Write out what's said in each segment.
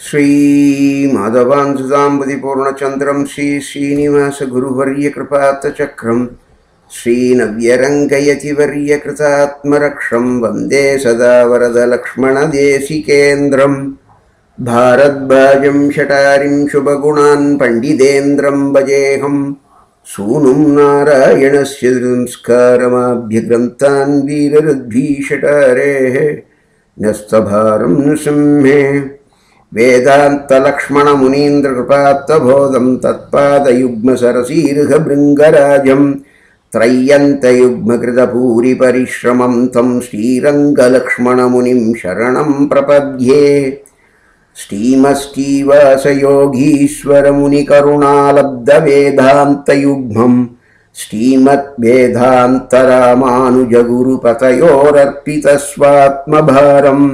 श्रीमाधवांसुदाम्बुधिपूर्णचन्द्रं श्रीश्रीनिवासगुरुवर्यकृपात्तचक्रं श्रीनव्यरङ्गयतिवर्यकृतात्मरक्षं वन्दे सदा वरदलक्ष्मणदेशिकेन्द्रं भारद्वाजं शटारिं शुभगुणान् पण्डितेन्द्रं भजेऽहं सूनुं नारायणस्य संस्कारमाभ्यग्रन्थान् वीररुद्भीषटारेः न्यस्तभारं नृसिंहे वेदान्तलक्ष्मणमुनीन्द्रकृपात्तबोधं तत्पादयुग्मसरसीर्घभृङ्गराजं त्रय्यन्तयुग्मकृतभूरिपरिश्रमं तं श्रीरङ्गलक्ष्मणमुनिं शरणं प्रपद्ये श्रीमस्तीवासयोगीश्वरमुनिकरुणालब्धवेदान्तयुग्मं श्रीमद्वेदान्तरामानुजगुरुपतयोरर्पितस्वात्मभारम्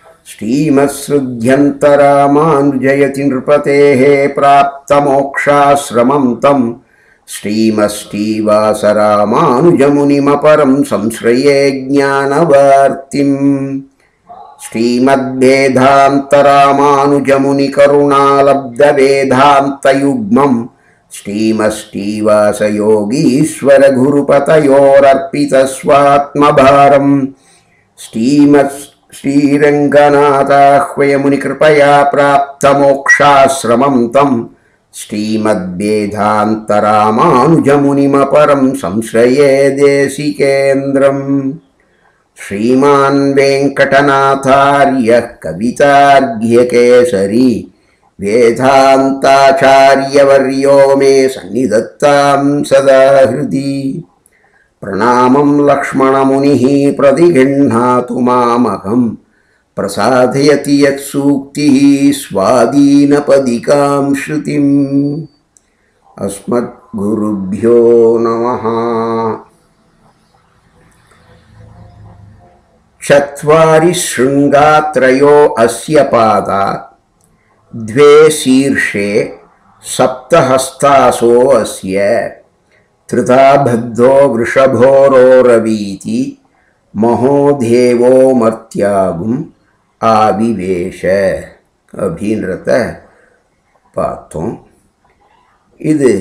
श्रीमत्सृध्यन्तरामानुजयति नृपतेः प्राप्तमोक्षाश्रमं तं श्रीमश्रीवासरामानुजमुनिमपरं संश्रये ज्ञानवार्तिम् श्रीमद्वेदान्तरामानुजमुनिकरुणालब्धवेदान्तयुग्मं श्रीमश्रीवासयोगीश्वरगुरुपतयोरर्पितस्वात्मभारम् श्रीमत् श्रीरङ्गनाथाह्वयमुनिकृपया प्राप्तमोक्षाश्रमं तं श्रीमद्वेदान्तरामानुजमुनिमपरं संश्रये देशिकेन्द्रम् श्रीमान् वेङ्कटनाथार्यः कवितार्घ्यकेसरी वेदान्ताचार्यवर्यो मे सन्निधत्तां सदा हृदि प्रणामं लक्ष्मणमुनिः प्रतिगृह्णातु मामहं प्रसादयति यत्सूक्तिः स्वादीनपदिकां श्रुतिम् अस्मद्गुरुभ्यो नमः चत्वारि शृङ्गात्रयो अस्य पादा द्वे शीर्षे सप्तहस्तासो अस्य திருதாபத்தோ விஷபோரோரவீதி மகோதேவோ மர்த்தியாகும் ஆவிவேஷ அப்படின்றத பார்த்தோம் இது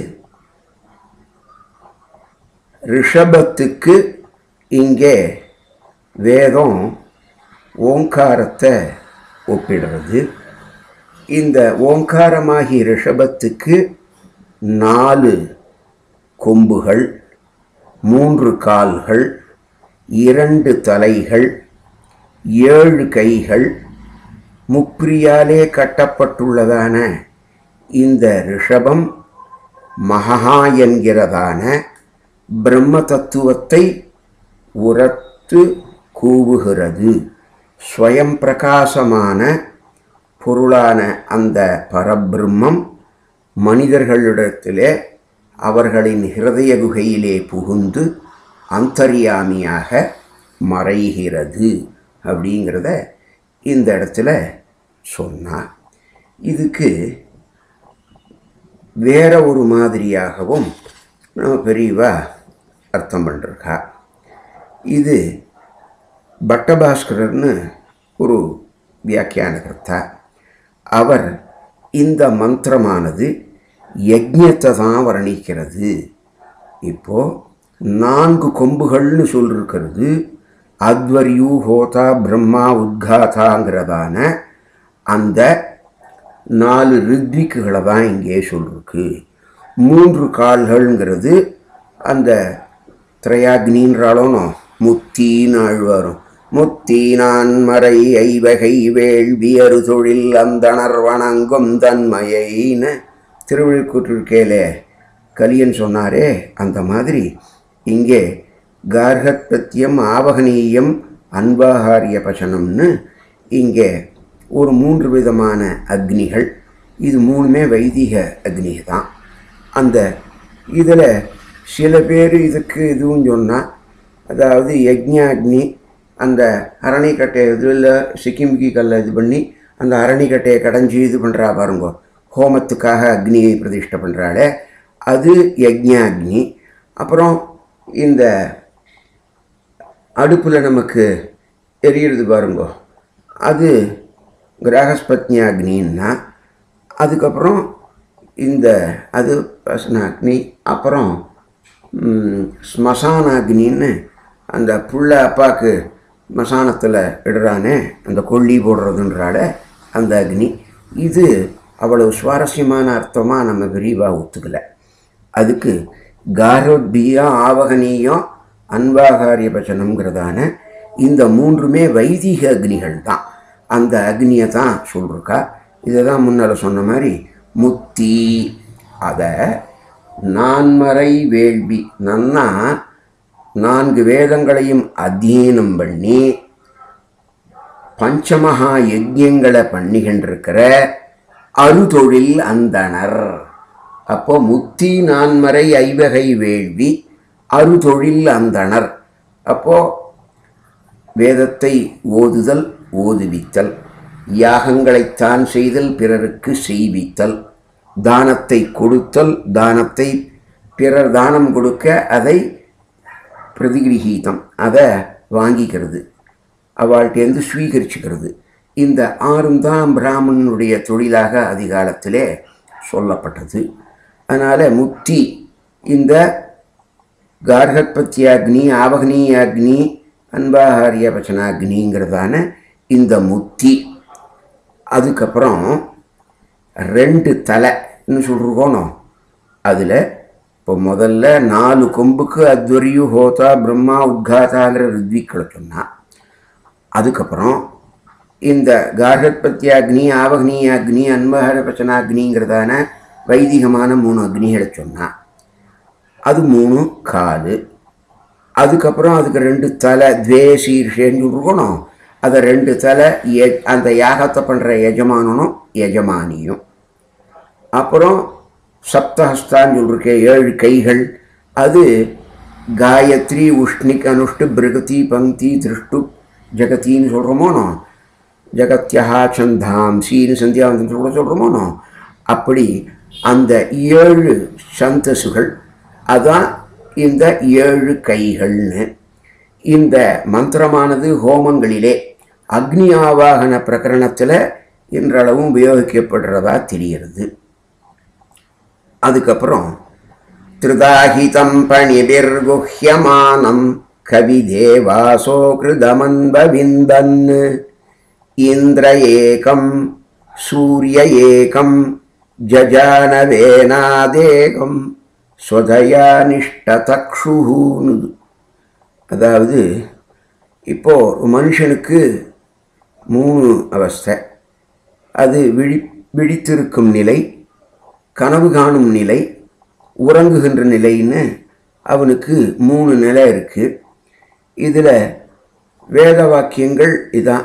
ரிஷபத்துக்கு இங்கே வேதம் ஓங்காரத்தை ஒப்பிடுறது இந்த ஓங்காரமாகி ரிஷபத்துக்கு நாலு கொம்புகள் மூன்று கால்கள் இரண்டு தலைகள் ஏழு கைகள் முப்பிரியாலே கட்டப்பட்டுள்ளதான இந்த ரிஷபம் மகா என்கிறதான பிரம்ம தத்துவத்தை உரத்து கூவுகிறது ஸ்வயம் பிரகாசமான பொருளான அந்த பரபிரம்மம் மனிதர்களிடத்திலே அவர்களின் ஹிருதய குகையிலே புகுந்து அந்தரியாமியாக மறைகிறது அப்படிங்கிறத இந்த இடத்துல சொன்னார் இதுக்கு வேற ஒரு மாதிரியாகவும் நம்ம பெரியவா அர்த்தம் பண்ணிருக்கா இது பட்டபாஸ்கரர்னு ஒரு வியாக்கியானகர்த்தா அவர் இந்த மந்திரமானது யஜ்யத்தை தான் வர்ணிக்கிறது இப்போ நான்கு கொம்புகள்னு சொல்லிருக்கிறது அத்வர்யூ ஹோதா பிரம்மா உத்காதாங்கிறதான அந்த நாலு ரித்விக்குகளை தான் இங்கே சொல்லிருக்கு மூன்று கால்கள்ங்கிறது அந்த திரையாக்னின்றாலும் முத்தின்னு ஆழ்வாரும் முத்தீனான் மறை ஐவகை வேள்வியறு தொழில் அந்தணர் வணங்கும் தன்மையின்னு திருவிழிக்கூற்றிருக்கேலே கலியன் சொன்னாரே அந்த மாதிரி இங்கே கார்கத்பத்தியம் ஆவகனீயம் அன்பாகாரிய பசனம்னு இங்கே ஒரு மூன்று விதமான அக்னிகள் இது மூணுமே வைதிக அக்னி தான் அந்த இதில் சில பேர் இதுக்கு இதுவும் சொன்னால் அதாவது யஜ்ஞாக்னி அந்த அரணிக்கட்டை இதில் சிக்கிமிக்கி கல்லை இது பண்ணி அந்த அரணிக்கட்டையை கடைஞ்சி இது பண்ணுறா பாருங்கோ ஹோமத்துக்காக அக்னியை பிரதிஷ்டை பண்ணுறாளே அது யஜ்ஞாக்னி அப்புறம் இந்த அடுப்பில் நமக்கு எரியிறது பாருங்கோ அது கிரகஸ்பத்னியாக்னின்னா அதுக்கப்புறம் இந்த அது பசனாக்னி அப்புறம் ம், ஸ்மசானாக்னின்னு அந்த புள்ள அப்பாவுக்கு ஸ்மசானத்தில் இடுறானே அந்த கொல்லி போடுறதுன்றால அந்த அக்னி இது அவ்வளவு சுவாரஸ்யமான அர்த்தமாக நம்ம விரிவாக ஒத்துக்கலை அதுக்கு காரோத்பியம் ஆவகனீயம் அன்பாகாரிய பச்சனம்ங்கிறதான இந்த மூன்றுமே வைதிக அக்னிகள் தான் அந்த அக்னியை தான் சொல்லிருக்கா இதை தான் முன்னால் சொன்ன மாதிரி முத்தி அதை நான்மறை வேள்வி நன்னா நான்கு வேதங்களையும் அத்தியனம் பண்ணி பஞ்சமகா யஜ்யங்களை பண்ணிக்கின்றிருக்கிற அருதொழில் அந்தணர் அப்போ முத்தி நான்மறை ஐவகை வேள்வி அருதொழில் அந்தணர் அப்போ வேதத்தை ஓதுதல் ஓதுவித்தல் யாகங்களைத்தான் செய்தல் பிறருக்கு செய்வித்தல் தானத்தை கொடுத்தல் தானத்தை பிறர் தானம் கொடுக்க அதை பிரதிகிரகீதம் அதை வாங்கிக்கிறது அவள்கிட்டேருந்து ஸ்வீகரிச்சுக்கிறது இந்த ஆறும் தான் பிராமணனுடைய தொழிலாக அதிகாலத்திலே சொல்லப்பட்டது அதனால் முத்தி இந்த கார்கத்பத்தியாக்னி ஆவகனீயாக்னி அன்பாகாரிய பச்சனாக்னிங்கிறதான இந்த முத்தி அதுக்கப்புறம் ரெண்டு தலைன்னு சொல்லிருக்கோனோ அதில் இப்போ முதல்ல நாலு கொம்புக்கு அத்வரியு ஹோதா பிரம்மா உத்காதாங்கிற ரித்விக்களை சொன்னா அதுக்கப்புறம் இந்த கார்கத்பத்தியாக்னி ஆவக்னியாக்னி அன்பஹர பச்சனாக்னிங்கிறதான வைதிகமான மூணு அக்னிகளை சொன்னான் அது மூணு காலு அதுக்கப்புறம் அதுக்கு ரெண்டு தலை துவே சீர்ஷேன்னு இருக்கணும் அதை ரெண்டு தலை எ அந்த யாகத்தை பண்ணுற எஜமானனும் எஜமானியும் அப்புறம் சப்தஹஸ்தான்னு சொல்லிருக்கேன் ஏழு கைகள் அது காயத்ரி உஷ்ணிக் அனுஷ்டு பிருகதி பங்கி திருஷ்டு ஜெகத்தின்னு சொல்கிறோமோனோ ஜகத்யா சந்தாம்சின்னு சந்தியாவந்தம் கூட சொல்கிறோமோனோ அப்படி அந்த ஏழு சந்தசுகள் அதான் இந்த ஏழு கைகள்னு இந்த மந்திரமானது ஹோமங்களிலே அக்னி ஆவாகன பிரகரணத்தில் இன்றளவும் உபயோகிக்கப்படுறதா தெரிகிறது அதுக்கப்புறம் திருதாஹிதம் பணிபிர்குஹ்யமானம் கவிதேவாசோ கிருதமன்பவிந்தன் இந்திர ஏகம் சூரிய ஏகம் ஜஜானவேனாதேகம் ஸ்வதயா நிஷ்டதக்ஷுன்னு அதாவது இப்போ ஒரு மனுஷனுக்கு மூணு அவஸ்தை அது விழி விழித்திருக்கும் நிலை கனவு காணும் நிலை உறங்குகின்ற நிலைன்னு அவனுக்கு மூணு நிலை இருக்குது இதில் வேத வாக்கியங்கள் இதான்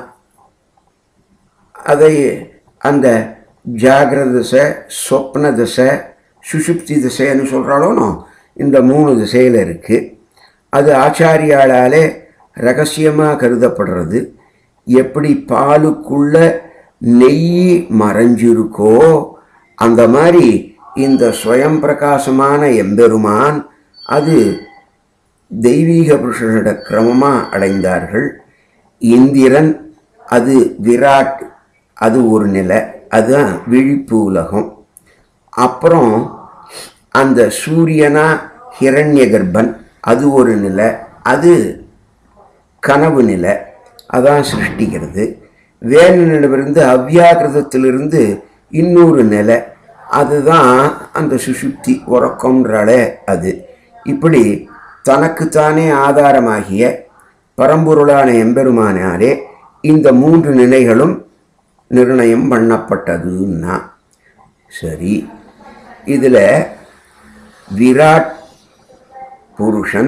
அதை அந்த ஜாகிரத திசை சொப்ன திசை சுஷுப்தி திசைன்னு சொல்கிறாலோனோ இந்த மூணு திசையில் இருக்குது அது ஆச்சாரியாளாலே ரகசியமாக கருதப்படுறது எப்படி பாலுக்குள்ள நெய் மறைஞ்சிருக்கோ அந்த மாதிரி இந்த ஸ்வயம் பிரகாசமான எம்பெருமான் அது தெய்வீக புருஷனோட கிரமமாக அடைந்தார்கள் இந்திரன் அது விராட் அது ஒரு நிலை அதுதான் விழிப்பு உலகம் அப்புறம் அந்த சூரியனா ஹிரண்ய கர்ப்பன் அது ஒரு நிலை அது கனவு நிலை அதான் சிருஷ்டிக்கிறது வேலனிடமிருந்து அவ்யாகிருதத்திலிருந்து இன்னொரு நிலை அதுதான் அந்த சுசுப்தி உறக்கம்ன்றாலே அது இப்படி தனக்குத்தானே ஆதாரமாகிய பரம்பொருளான எம்பெருமானாலே இந்த மூன்று நிலைகளும் நிர்ணயம் பண்ணப்பட்டதுன்னா சரி இதில் விராட் புருஷன்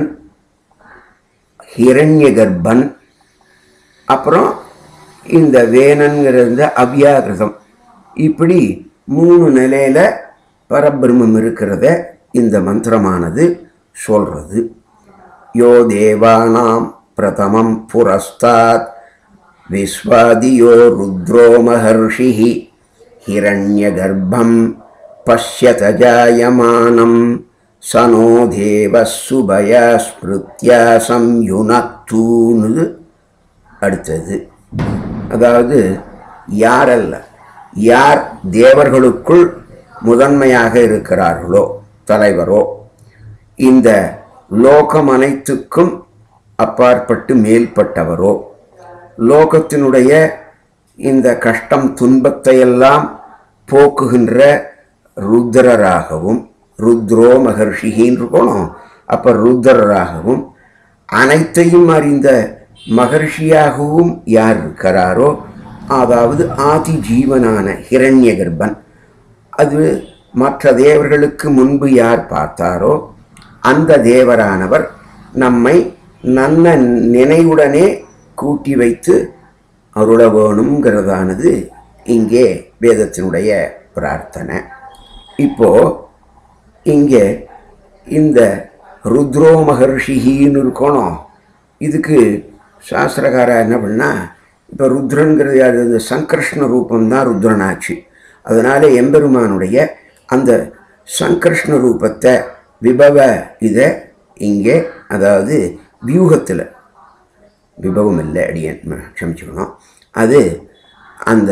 ஹிரண்ய கர்ப்பன் அப்புறம் இந்த வேணன்கிற இந்த அவ்யாகிருதம் இப்படி மூணு நிலையில் பரபிரம்மம் இருக்கிறத இந்த மந்திரமானது சொல்கிறது யோ தேவானாம் பிரதமம் புரஸ்தாத் விஸ்வாதியோ ருத்ரோ மகர்ஷி ஹிரண்யகர்ப்பம் பஷ்யத ஜாயமானம் சனோ தேவ சுபய ஸ்மிருத்யா சம்யுனத்தூன்னு அடுத்தது அதாவது யாரல்ல யார் தேவர்களுக்குள் முதன்மையாக இருக்கிறார்களோ தலைவரோ இந்த லோகம் அனைத்துக்கும் அப்பாற்பட்டு மேல்பட்டவரோ லோகத்தினுடைய இந்த கஷ்டம் துன்பத்தையெல்லாம் போக்குகின்ற ருத்ரராகவும் ருத்ரோ மகர்ஷிகின்னு இருக்கணும் அப்போ ருத்ரராகவும் அனைத்தையும் அறிந்த மகர்ஷியாகவும் யார் இருக்கிறாரோ அதாவது ஆதி ஜீவனான ஹிரண்ய கர்ப்பன் அது மற்ற தேவர்களுக்கு முன்பு யார் பார்த்தாரோ அந்த தேவரானவர் நம்மை நல்ல நினைவுடனே கூட்டி வைத்து அருள வேணுங்கிறதானது இங்கே வேதத்தினுடைய பிரார்த்தனை இப்போ இங்கே இந்த ருத்ரோ மகர்ஷிகின்னு இருக்கணும் இதுக்கு சாஸ்திரகாரா என்ன பண்ணா இப்போ ருத்ரன்கிறது அது இந்த சங்கர்ஷ்ண ரூபம்தான் ருத்ரனாச்சு அதனால எம்பெருமானுடைய அந்த சங்கர்ஷ்ண ரூபத்தை விபவ இதை இங்கே அதாவது வியூகத்தில் விபவம் இல்லை அடியன் க்ஷமிச்சுக்கணும் அது அந்த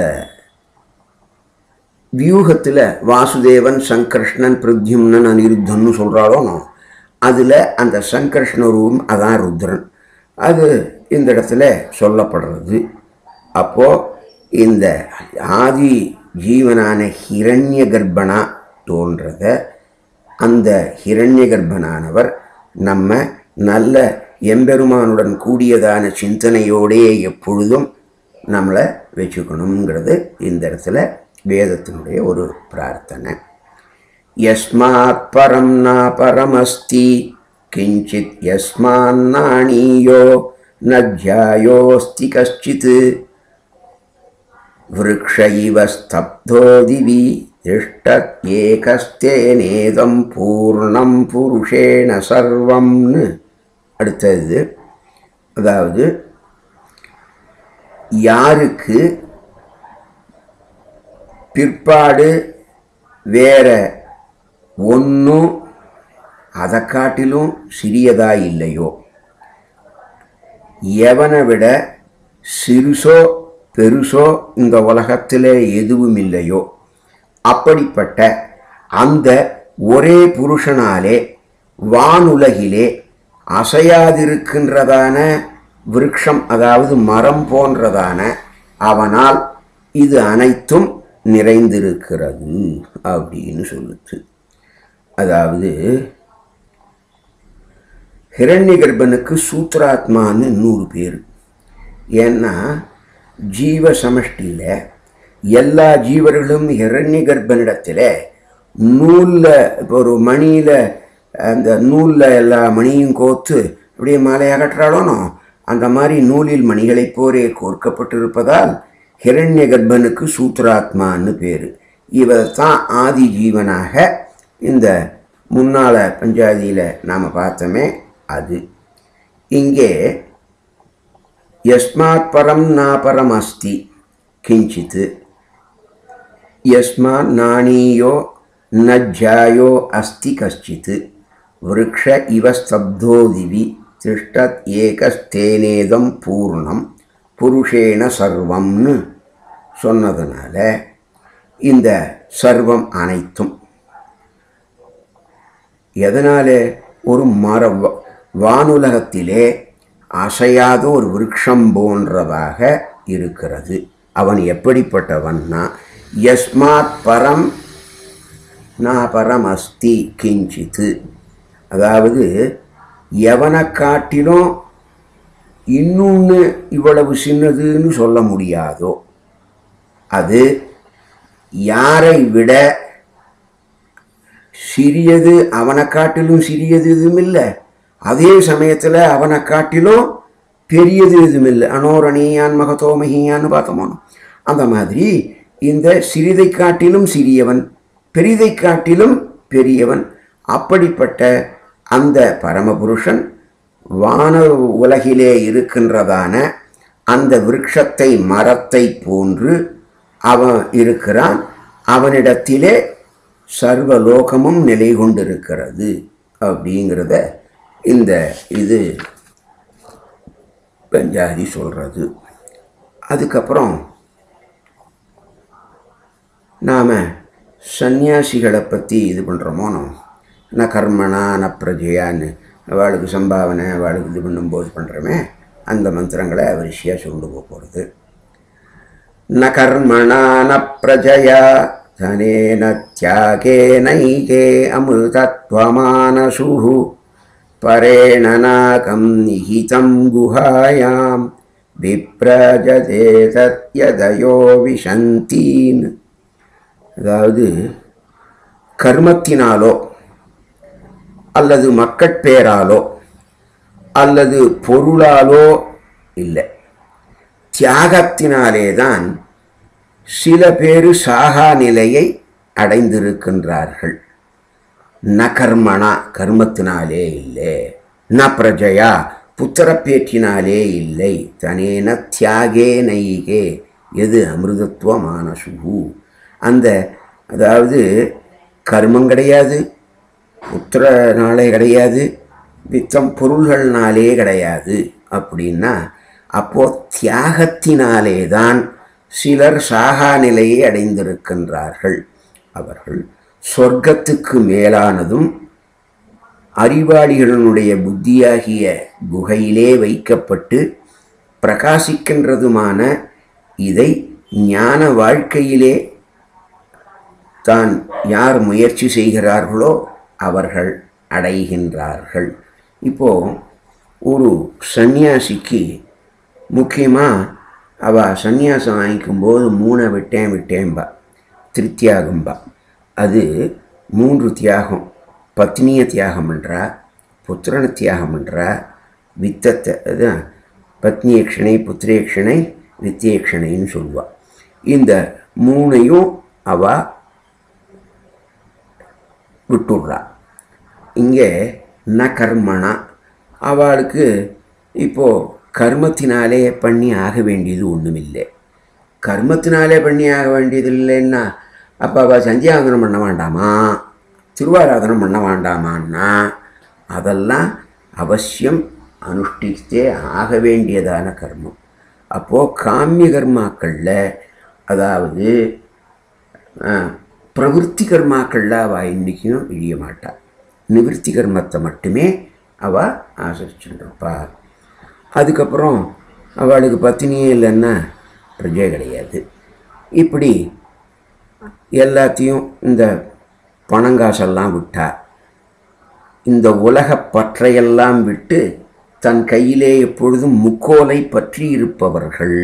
வியூகத்தில் வாசுதேவன் சங்கர்ஷ்ணன் பிரத்யும்னன் அனிருத்தன்னு சொல்கிறாளோ அதில் அந்த சங்கர்ஷ்ண ரூபம் அதான் ருத்ரன் அது இந்த இடத்துல சொல்லப்படுறது அப்போது இந்த ஆதி ஜீவனான ஹிரண்ய கர்ப்பனா தோன்றத அந்த ஹிரண்ய கர்ப்பனானவர் நம்ம நல்ல எம்பெருமானுடன் கூடியதான சிந்தனையோடே எப்பொழுதும் நம்மளை வச்சுக்கணுங்கிறது இந்த இடத்துல வேதத்தினுடைய ஒரு பிரார்த்தனை யஸ்மாத் பரம் நா பரமஸ்தி கிஞ்சித் யஸ்மான்னாணீயோ நஜ்யாயோஸ்தி கஷ்டித் விருக்ஷ இவ ஸ்தப்தோ திவி திஷ்டத் ஏகஸ்தேனேதம் பூர்ணம் புருஷேண சர்வம்னு அடுத்தது அதாவது யாருக்கு பிற்பாடு வேற ஒன்றும் அதை காட்டிலும் சிறியதா இல்லையோ எவனை விட சிறுசோ பெருசோ இந்த உலகத்தில் எதுவும் இல்லையோ அப்படிப்பட்ட அந்த ஒரே புருஷனாலே வானுலகிலே அசையாதிருக்கின்றதான விருட்சம் அதாவது மரம் போன்றதான அவனால் இது அனைத்தும் நிறைந்திருக்கிறது அப்படின்னு சொல்லுது அதாவது ஹிரண்யகர்ப்பனுக்கு சூத்ராத்மான்னு நூறு பேர் ஏன்னா ஜீவ சமஷ்டியில் எல்லா ஜீவர்களும் ஹிரண்ய கர்ப்பனிடத்தில் நூலில் இப்போ ஒரு மணியில் அந்த நூலில் எல்லா மணியும் கோத்து அப்படியே மாலை அகற்றாலும் அந்த மாதிரி நூலில் மணிகளைப் போரே கோர்க்கப்பட்டிருப்பதால் ஹிரண்ய கர்ப்பனுக்கு சூத்ராத்மான்னு பேர் இவர் தான் ஆதி ஜீவனாக இந்த முன்னால பஞ்சாதியில் நாம் பார்த்தோமே அது இங்கே யஸ்மாத் பரம் நாபரம் அஸ்தி கிஞ்சித் யஸ்மாத் நாணீயோ நஜ்ஜாயோ அஸ்தி கஷ்டித் விருக்ஷ இவ ஸ்தப்தோ திவி திஷ்டத் ஏகஸ்தேனேதம் பூர்ணம் புருஷேன சர்வம்னு சொன்னதுனால இந்த சர்வம் அனைத்தும் எதனால ஒரு மர வ- வானுலகத்திலே அசையாத ஒரு விருட்சம் போன்றதாக இருக்கிறது அவன் எப்படிப்பட்டவன்னா யஸ்மாத் பரம் நா பரம் அஸ்தி கிஞ்சித்து அதாவது எவனை காட்டிலும் இன்னொன்று இவ்வளவு சின்னதுன்னு சொல்ல முடியாதோ அது யாரை விட சிறியது அவனை காட்டிலும் சிறியது எதுவும் இல்லை அதே சமயத்தில் அவனை காட்டிலும் பெரியது எதுவும் இல்லை அனோரணீயான் மகதோ மகியான்னு பார்த்தோமோ அந்த மாதிரி இந்த சிறிதை காட்டிலும் சிறியவன் பெரிதை காட்டிலும் பெரியவன் அப்படிப்பட்ட அந்த பரமபுருஷன் வான உலகிலே இருக்கின்றதான அந்த விருட்சத்தை மரத்தை போன்று அவன் இருக்கிறான் அவனிடத்திலே சர்வலோகமும் நிலை கொண்டிருக்கிறது அப்படிங்கிறத இந்த இது பஞ்சாதி சொல்கிறது அதுக்கப்புறம் நாம் சந்நியாசிகளை பற்றி இது பண்ணுறோமோ ந கர்மனா ந பிரஜையான்னு அவளுக்கு சம்பாவனை அவளுக்கு இது பண்ணும்போது பண்ணுறோமே அந்த மந்திரங்களை வரிசையாக சொல்லிட்டு போக போகிறது ந கர்மணா ந பிரஜயா தனேன தியாகேனைகே அமிர்தத்வமானசு பரேண நாகம் நிஹிதம் குஹாயாம் விப்ரஜதே தத்யதயோ விஷந்தீன் அதாவது கர்மத்தினாலோ அல்லது மக்கட்பேராலோ அல்லது பொருளாலோ இல்லை தியாகத்தினாலே தான் சில பேர் சாகா நிலையை அடைந்திருக்கின்றார்கள் ந கர்மனா கர்மத்தினாலே இல்லை ந பிரஜையா புத்திரப்பேற்றினாலே இல்லை தனேன தியாகே நைகே எது அமிர்தத்துவ மானசுகு அந்த அதாவது கர்மம் கிடையாது புத்திரனாலே கிடையாது வித்தம் பொருள்கள்னாலே கிடையாது அப்படின்னா அப்போது தியாகத்தினாலே தான் சிலர் சாகா நிலையை அடைந்திருக்கின்றார்கள் அவர்கள் சொர்க்கத்துக்கு மேலானதும் அறிவாளிகளினுடைய புத்தியாகிய குகையிலே வைக்கப்பட்டு பிரகாசிக்கின்றதுமான இதை ஞான வாழ்க்கையிலே தான் யார் முயற்சி செய்கிறார்களோ அவர்கள் அடைகின்றார்கள் இப்போது ஒரு சந்நியாசிக்கு முக்கியமாக அவள் சந்நியாசம் வாங்கிக்கும்போது மூணை விட்டேன் விட்டேன்பா திருத்தியாகம்பா அது மூன்று தியாகம் பத்னிய தியாகம் பண்ணுறா புத்திரனை தியாகம் பண்ணுறா வித்தத்தை அதுதான் பத்னியக்ஷனை புத்திரேக்ஷனை வித்தியேக்ஷனைன்னு சொல்லுவாள் இந்த மூணையும் அவள் விட்டுடுறா இங்கே ந கர்மனா அவளுக்கு இப்போது கர்மத்தினாலே பண்ணி ஆக வேண்டியது ஒன்றுமில்லை கர்மத்தினாலே பண்ணி ஆக வேண்டியது இல்லைன்னா அப்போ அவள் சந்தியாவந்தனம் பண்ண வேண்டாமா திருவாராதனம் பண்ண வேண்டாமான்னா அதெல்லாம் அவசியம் அனுஷ்டித்தே ஆக வேண்டியதான கர்மம் அப்போது காமிய கர்மாக்களில் அதாவது பிரவருத்தி கர்மாக்களில் அவள் இன்றைக்கும் இழிய மாட்டாள் நிவர்த்தி கர்மத்தை மட்டுமே அவள் ஆசரிச்சுருப்பாள் அதுக்கப்புறம் அவளுக்கு பத்தினியே இல்லைன்னா பிரஜை கிடையாது இப்படி எல்லாத்தையும் இந்த பணங்காசெல்லாம் விட்டா இந்த உலக பற்றையெல்லாம் விட்டு தன் கையிலே எப்பொழுதும் முக்கோலை பற்றி இருப்பவர்கள்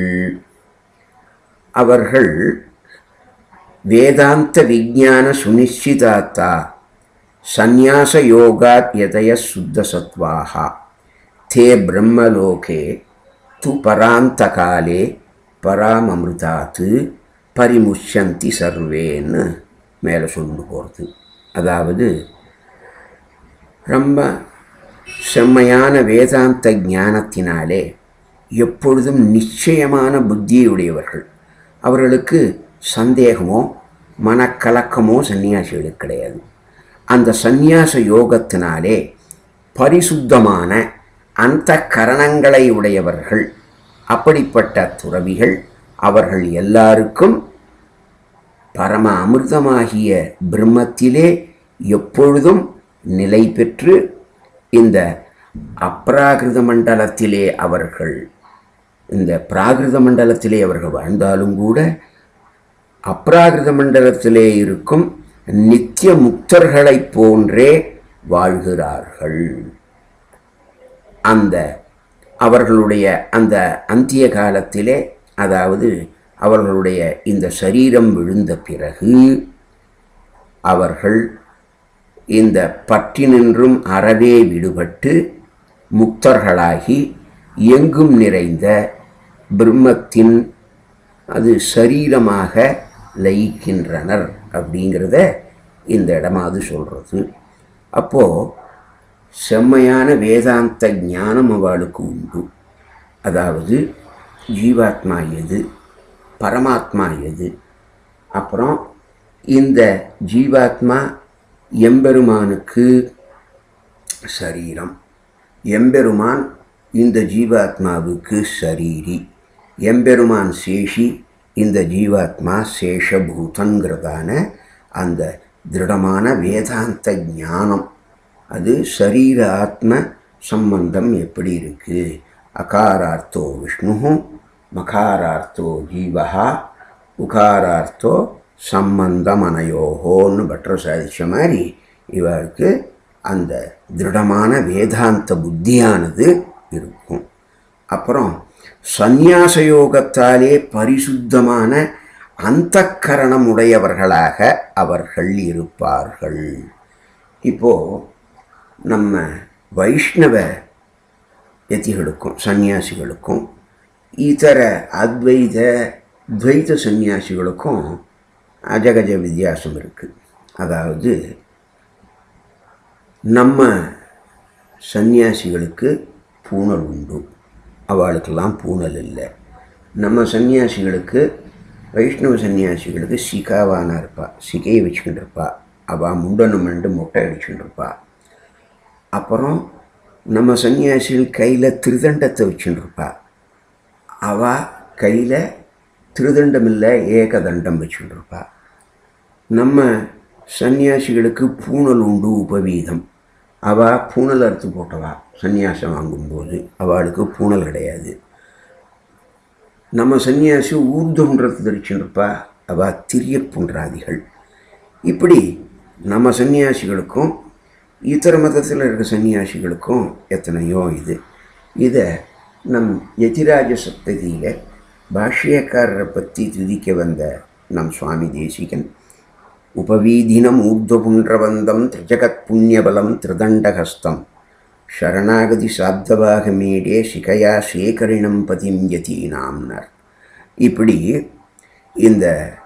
அவர்கள் வேதாந்த விஜான சுனிச்சிதாத்தா சந்நியாச யோகாத் எதய சுத்த சத்வாகா தே பிரம்மலோகே து பராந்த காலே பராமமிருதாத்து பரிமுஷந்தி சர்வேன்னு மேலே சொல்லு போகிறது அதாவது ரொம்ப செம்மையான வேதாந்த ஞானத்தினாலே எப்பொழுதும் நிச்சயமான புத்தியுடையவர்கள் அவர்களுக்கு சந்தேகமோ மனக்கலக்கமோ சன்னியாசிகளுக்கு கிடையாது அந்த சந்நியாச யோகத்தினாலே பரிசுத்தமான அந்த கரணங்களை உடையவர்கள் அப்படிப்பட்ட துறவிகள் அவர்கள் எல்லாருக்கும் பரம அமிர்தமாகிய பிரம்மத்திலே எப்பொழுதும் நிலை பெற்று இந்த அப்ராகிருத மண்டலத்திலே அவர்கள் இந்த பிராகிருத மண்டலத்திலே அவர்கள் வாழ்ந்தாலும் கூட அப்ராகிருத மண்டலத்திலே இருக்கும் நித்திய முக்தர்களைப் போன்றே வாழ்கிறார்கள் அந்த அவர்களுடைய அந்த அந்திய காலத்திலே அதாவது அவர்களுடைய இந்த சரீரம் விழுந்த பிறகு அவர்கள் இந்த பற்றினின்றும் அறவே விடுபட்டு முக்தர்களாகி எங்கும் நிறைந்த பிரம்மத்தின் அது சரீரமாக லயிக்கின்றனர் அப்படிங்கிறத இந்த இடமாவது சொல்கிறது அப்போது செம்மையான வேதாந்த ஞானம் அவளுக்கு உண்டு அதாவது ஜீவாத்மா எது பரமாத்மா எது அப்புறம் இந்த ஜீவாத்மா எம்பெருமானுக்கு சரீரம் எம்பெருமான் இந்த ஜீவாத்மாவுக்கு சரீரி எம்பெருமான் சேஷி இந்த ஜீவாத்மா சேஷபூதங்கிறதான அந்த திருடமான வேதாந்த ஞானம் அது சரீர ஆத்ம சம்பந்தம் எப்படி இருக்குது அகாரார்த்தோ விஷ்ணு மகாரார்த்தோ ஜீவா உகாரார்த்தோ சம்பந்தம் அனயோகோன்னு பட்டர் சாதிச்ச மாதிரி இவருக்கு அந்த திருடமான வேதாந்த புத்தியானது இருக்கும் அப்புறம் சந்நியாச யோகத்தாலே பரிசுத்தமான அந்தக்கரணம் உடையவர்களாக அவர்கள் இருப்பார்கள் இப்போ நம்ம வைஷ்ணவ யதிகளுக்கும் சந்நியாசிகளுக்கும் இதர அத்வைத துவைத சந்நியாசிகளுக்கும் அஜகஜ வித்தியாசம் இருக்குது அதாவது நம்ம சந்நியாசிகளுக்கு பூணல் உண்டு அவளுக்கெல்லாம் பூணல் இல்லை நம்ம சன்னியாசிகளுக்கு வைஷ்ணவ சன்னியாசிகளுக்கு சிகாவானா இருப்பா சிகையை வச்சுக்கிட்டு இருப்பா அவள் முண்டனம் ரெண்டு மொட்டை அடிச்சுட்டு இருப்பா அப்புறம் நம்ம சன்னியாசிகள் கையில் திருதண்டத்தை வச்சுட்டு இருப்பா அவள் கையில் திருதண்டம் இல்லை ஏகதண்டம் வச்சுட்டு இருப்பா நம்ம சன்னியாசிகளுக்கு பூணல் உண்டு உபவீதம் அவள் பூணல் அறுத்து போட்டவா சந்நியாசம் வாங்கும்போது அவளுக்கு பூணல் கிடையாது நம்ம சன்னியாசி ஊர்துன்றது தரிச்சுருப்பா அவள் திரிய புன்றாதிகள் இப்படி நம்ம சன்னியாசிகளுக்கும் இதர மதத்தில் இருக்க சன்னியாசிகளுக்கும் எத்தனையோ இது இதை நம் எதிராஜ சப்ததியில் பாஷ்யக்காரரை பற்றி துதிக்க வந்த நம் சுவாமி தேசிகன் உபவீதினம் ஊர்துபுன்றவந்தம் திரிஜகத் புண்ணியபலம் திருதண்டஹஸ்தம் சரணாகதி சாப்தவாக மீடே சிகையா சேகரிணம் பதிம் யதீனாம்னர் இப்படி இந்த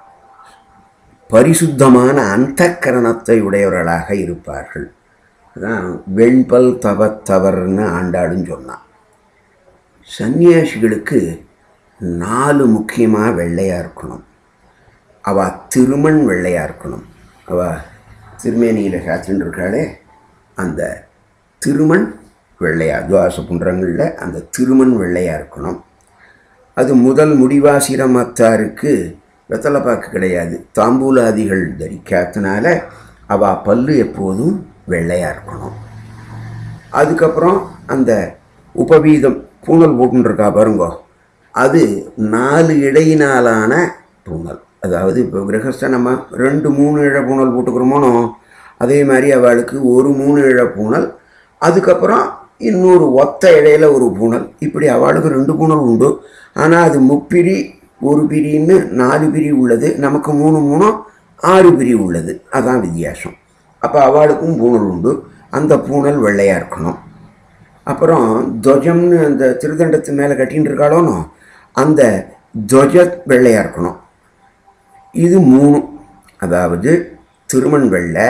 பரிசுத்தமான அந்தக்கரணத்தை உடையவர்களாக இருப்பார்கள் அதான் வெண்பல் தவத்தவர்னு ஆண்டாடுன்னு சொன்னான் சன்னியாசிகளுக்கு நாலு முக்கியமாக வெள்ளையாக இருக்கணும் அவள் திருமண் வெள்ளையாக இருக்கணும் அவள் திருமேனியில் சாத்தின்னு இருக்காளே அந்த திருமண் வெள்ளையா துவாச புன்றங்களில் அந்த திருமண் வெள்ளையாக இருக்கணும் அது முதல் முடிவாசிரமத்தாருக்கு வெத்தலைப்பாக்கு கிடையாது தாம்பூலாதிகள் தரிக்காதனால அவள் பல்லு எப்போதும் வெள்ளையாக இருக்கணும் அதுக்கப்புறம் அந்த உபவீதம் பூணல் போட்டுருக்கா பாருங்கோ அது நாலு இடையினாலான பூணல் அதாவது இப்போ கிரகஸ்த நம்ம ரெண்டு மூணு இழ பூணல் போட்டுக்கிறோமோனோ அதே மாதிரி அவளுக்கு ஒரு மூணு இழ பூணல் அதுக்கப்புறம் இன்னொரு ஒத்த இடையில ஒரு பூணல் இப்படி அவளுக்கு ரெண்டு பூணல் உண்டு ஆனால் அது முப்பிரி ஒரு பிரின்னு நாலு பிரி உள்ளது நமக்கு மூணு மூணும் ஆறு பிரி உள்ளது அதான் வித்தியாசம் அப்போ அவளுக்கும் பூணல் உண்டு அந்த பூணல் வெள்ளையாக இருக்கணும் அப்புறம் துவஜம்னு அந்த திருதண்டத்து மேலே கட்டின்னு இருக்காளோனோ அந்த துவஜ வெள்ளையாக இருக்கணும் இது மூணு அதாவது திருமண் வெள்ளை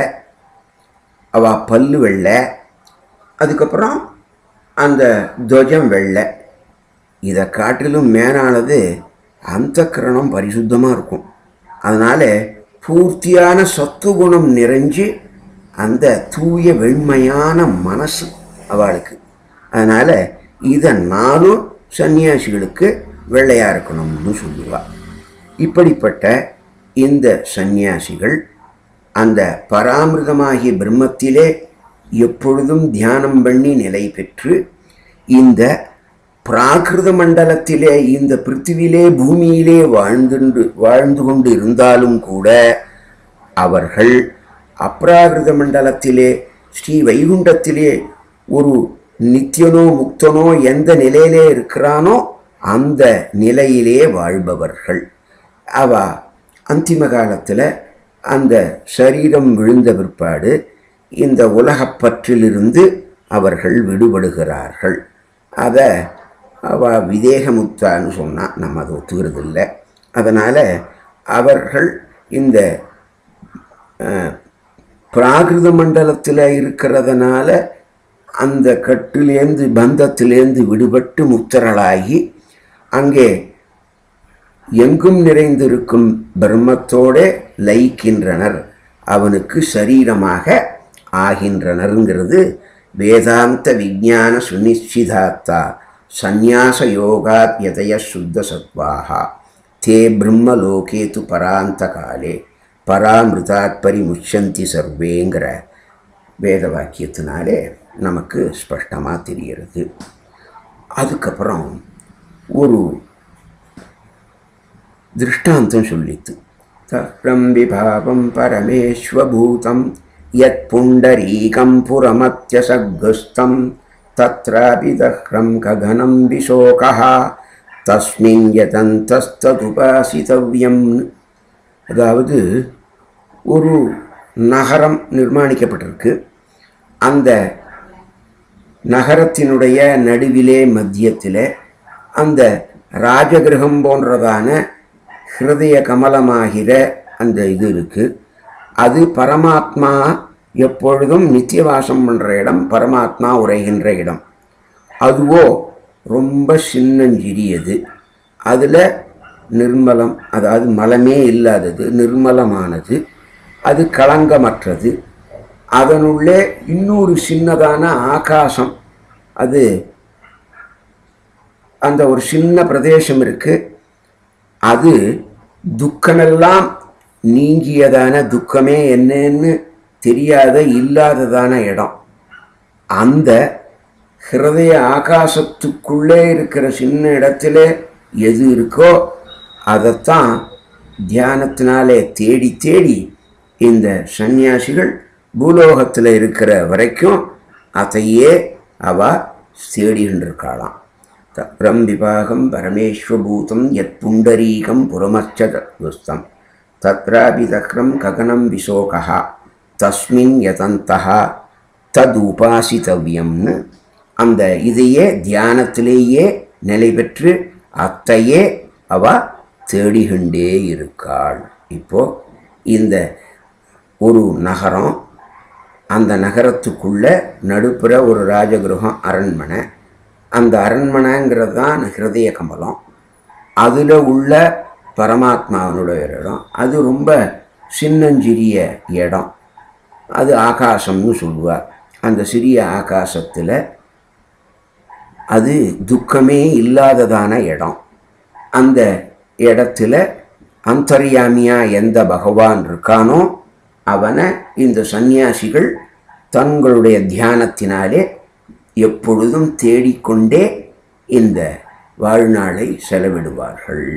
அவ பல்லு வெள்ளை அதுக்கப்புறம் அந்த துவஜம் வெள்ளை இதை காட்டிலும் மேலானது அந்த கிரணம் பரிசுத்தமாக இருக்கும் அதனால் பூர்த்தியான சத்துவகுணம் நிறைஞ்சு அந்த தூய வெண்மையான மனசு அவளுக்கு அதனால் இதை நாளும் சன்னியாசிகளுக்கு வெள்ளையாக இருக்கணும்னு சொல்லுவாள் இப்படிப்பட்ட இந்த சந்நியாசிகள் அந்த பராமிருதமாகிய பிரம்மத்திலே எப்பொழுதும் தியானம் பண்ணி நிலை பெற்று இந்த பிராகிருத மண்டலத்திலே இந்த பிருத்திவிலே பூமியிலே வாழ்ந்துண்டு வாழ்ந்து கொண்டு இருந்தாலும் கூட அவர்கள் அப்ராகிருத மண்டலத்திலே ஸ்ரீ வைகுண்டத்திலே ஒரு நித்தியனோ முக்தனோ எந்த நிலையிலே இருக்கிறானோ அந்த நிலையிலே வாழ்பவர்கள் அவ அந்திம காலத்தில் அந்த சரீரம் விழுந்த பிற்பாடு இந்த உலகப்பற்றிலிருந்து அவர்கள் விடுபடுகிறார்கள் அதை அவ விதேகமுத்தான்னு சொன்னால் நம்ம அதை ஒத்துக்கிறது இல்லை அதனால் அவர்கள் இந்த அஹ், பிராகிருத மண்டலத்தில் இருக்கிறதுனால அந்த கட்டிலேந்து பந்தத்திலேந்து விடுபட்டு முக்தர்களாகி அங்கே எங்கும் நிறைந்திருக்கும் பிரம்மத்தோட லயிக்கின்றனர் அவனுக்கு சரீரமாக ஆகின்றனருங்கிறது வேதாந்த விஞ்ஞான சுனிச்சிதாத்தா சந்நியாச யோகாத் யதய சுத்த சத்வாகா தே பிரம்மலோகே து பராந்த காலே பராமிருதாத் பரிமுச்சந்தி சர்வேங்கிற வேத வாக்கியத்தினாலே நமக்கு ஸ்பஷ்டமாக தெரிகிறது அதுக்கப்புறம் ஒரு திருஷ்டாந்தம் சொல்லித்து தப்ரம் விபாவம் பரமேஸ்வபூதம் யத் புண்டரீகம் புரமத்தியசகுஸ்தம் தத்ராபி தஹ்ரம் ககனம் விசோகः தஸ்மின் யதந்தஸ்ததுபாசிதவ்யம் அதாவது ஒரு நகரம் நிர்மாணிக்கப்பட்டிருக்கு அந்த நகரத்தினுடைய நடுவிலே மத்தியத்தில் அந்த ராஜகிரகம் போன்றதான ஹிருதய கமலமாகிற அந்த இது இருக்குது அது பரமாத்மா எப்பொழுதும் நித்தியவாசம் பண்ணுற இடம் பரமாத்மா உரைகின்ற இடம் அதுவோ ரொம்ப சின்னஞ்சிறியது அதில் நிர்மலம் அதாவது மலமே இல்லாதது நிர்மலமானது அது களங்கமற்றது அதனுள்ளே இன்னொரு சின்னதான ஆகாசம் அது அந்த ஒரு சின்ன பிரதேசம் இருக்குது அது துக்கமெல்லாம் நீங்கியதான துக்கமே என்னன்னு தெரியாத இல்லாததான இடம் அந்த ஹிருதய ஆகாசத்துக்குள்ளே இருக்கிற சின்ன இடத்துல எது இருக்கோ அதைத்தான் தியானத்தினாலே தேடி தேடி இந்த சந்நியாசிகள் பூலோகத்தில் இருக்கிற வரைக்கும் அதையே அவ தேடிகின்றிருக்காளாம் தப்ரம் விபாகம் பரமேஸ்வபூதம் யத் புண்டரீகம் புறமச்சதுஸ்தம் தத்ராபி தக்ரம் ககனம் விசோகா தஸ்மின் யதந்தா ததுபாசித்தவ்யம்னு அந்த இதையே தியானத்திலேயே நிலை பெற்று அத்தையே அவ தேடிகொண்டே இருக்காள் இப்போ இந்த ஒரு நகரம் அந்த நகரத்துக்குள்ள நடுப்புற ஒரு ராஜகிரகம் அரண்மனை அந்த அரண்மனைங்கிறது தான் ஹிருதய கமலம் அதில் உள்ள பரமாத்மாவனுடைய இடம் அது ரொம்ப சின்னஞ்சிறிய இடம் அது ஆகாசம்னு சொல்லுவார் அந்த சிறிய ஆகாசத்தில் அது துக்கமே இல்லாததான இடம் அந்த இடத்துல அந்தர்யாமியா எந்த பகவான் இருக்கானோ அவனை இந்த சந்நியாசிகள் தங்களுடைய தியானத்தினாலே எப்பொழுதும் தேடிக்கொண்டே இந்த வாழ்நாளை செலவிடுவார்கள்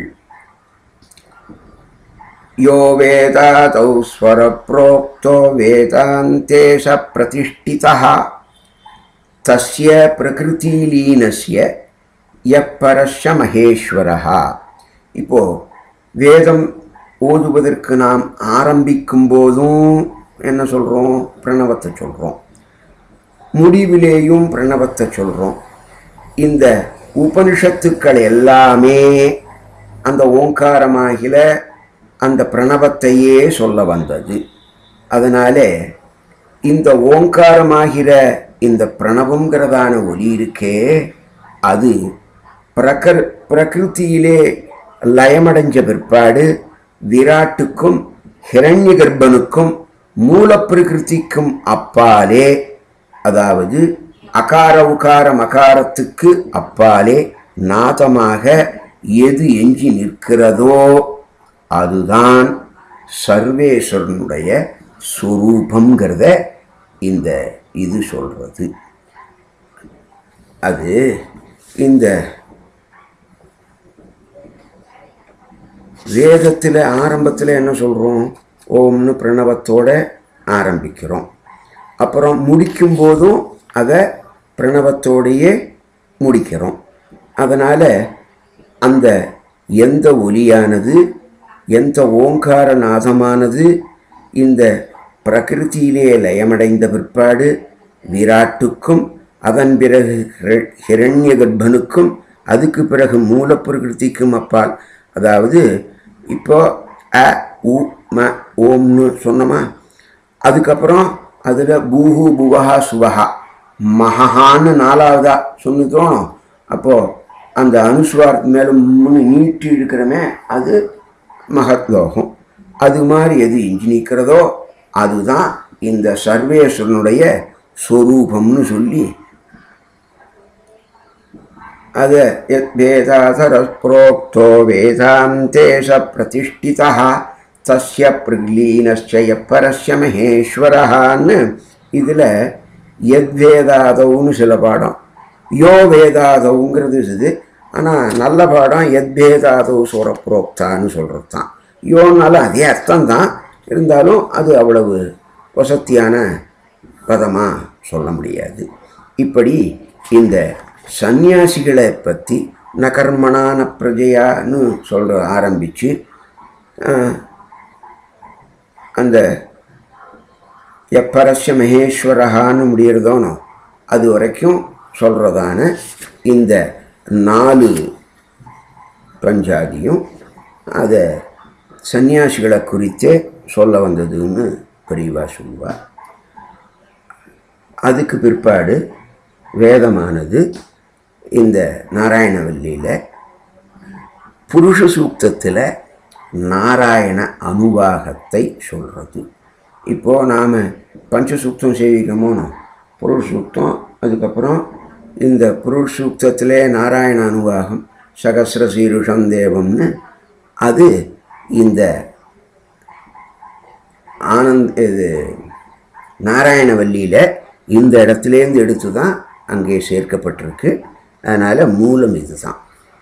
யோ வேதாதௌ ஸ்வரப்ரோக்தோ வேதாந்தே ச பிரதிஷ்டிதா தஸ்ய பிரகிருதிலீனஸ்ய எப்பரஸ்ய மகேஸ்வரஹா இப்போ வேதம் ஓதுவதற்கு நாம் ஆரம்பிக்கும் போதும் என்ன சொல்கிறோம் பிரணவத்தை சொல்கிறோம் முடிவிலேயும் பிரணவத்தை சொல்கிறோம் இந்த உபனிஷத்துக்கள் எல்லாமே அந்த ஓங்காரமாகில அந்த பிரணவத்தையே சொல்ல வந்தது அதனாலே இந்த ஓங்காரமாகிற இந்த பிரணவங்கிறதான ஒலி இருக்கே அது பிரகர் பிரகிருத்தியிலே லயமடைஞ்ச பிற்பாடு விராட்டுக்கும் ஹிரண்ய கர்ப்பனுக்கும் மூலப்பிரகிருதிக்கும் அப்பாலே அதாவது அகார உகார மகாரத்துக்கு அப்பாலே நாதமாக எது எஞ்சி நிற்கிறதோ அதுதான் சர்வேஸ்வரனுடைய சுரூபங்கிறத இந்த இது சொல்கிறது அது இந்த வேதத்தில் ஆரம்பத்தில் என்ன சொல்கிறோம் ஓம்னு பிரணவத்தோட ஆரம்பிக்கிறோம் அப்புறம் முடிக்கும் போதும் அதை பிரணவத்தோடையே முடிக்கிறோம் அதனால் அந்த எந்த ஒலியானது எந்த ஓங்கார நாதமானது இந்த பிரகிருதியிலே லயமடைந்த பிற்பாடு விராட்டுக்கும் அதன் பிறகு ஹிர- ஹிரண்ய கர்ப்பனுக்கும் அதுக்கு பிறகு மூலப்பிரகிருதிக்கும் அப்பால் அதாவது இப்போ அ உ ம ஓம்னு சொன்னோமா அதுக்கப்புறம் அதில் பூஹு புவஹா சுவஹா மகஹான்னு நாலாவதா சொன்னு தோணும் அப்போது அந்த அனுஸ்வாரத்து மேலே முன்னு நீட்டி இருக்கிறமே அது மகத்லோகம் அது மாதிரி எது இஞ்சி நிற்கிறதோ அதுதான் இந்த சர்வேஸ்வரனுடைய ஸ்வரூபம்னு சொல்லி அது வேதாதரப்ரோக்தோ வேதாந்தேஷ பிரதிஷ்டிதா தஸ்ய பிரக்லீனஸ்ய பரஸ்ய மகேஸ்வரஹான்னு இதில் எத்வேதாதவுன்னு சில பாடம் யோ வேதாதவுங்கிறது இது ஆனால் நல்ல பாடம் எத்வேதாதவு சுரப்ரோக்தான்னு சொல்கிறது தான் யோன்னாலும் அதே அர்த்தம் தான் இருந்தாலும் அது அவ்வளவு வசத்தியான பதமாக சொல்ல முடியாது இப்படி இந்த சந்நியாசிகளை பற்றி நகர்மணான பிரஜையான்னு சொல்கிற ஆரம்பித்து அந்த எப்பரஸ்ய மகேஸ்வரகான்னு முடியறதோனோ அது வரைக்கும் சொல்கிறதான இந்த நாலு பஞ்சாதியும் அதை சந்நியாசிகளை குறித்தே சொல்ல வந்ததுன்னு பெரியவா சொல்லுவார் அதுக்கு பிற்பாடு வேதமானது இந்த நாராயணவல்லியில் புருஷ சூக்தத்தில் நாராயண அனுவாகத்தை சொல்கிறது இப்போது நாம் பஞ்சசூக்தம் சேவிக்கமோனோ புருஷ சூக்தம் அதுக்கப்புறம் இந்த புருஷ சூக்தத்திலே நாராயண அனுவாகம் சகசிர சீருஷம் தேவம்னு அது இந்த ஆனந்த் இது நாராயணவல்லியில் இந்த இடத்துலேருந்து எடுத்து தான் அங்கே சேர்க்கப்பட்டிருக்கு அதனால் மூலம் இதுதான்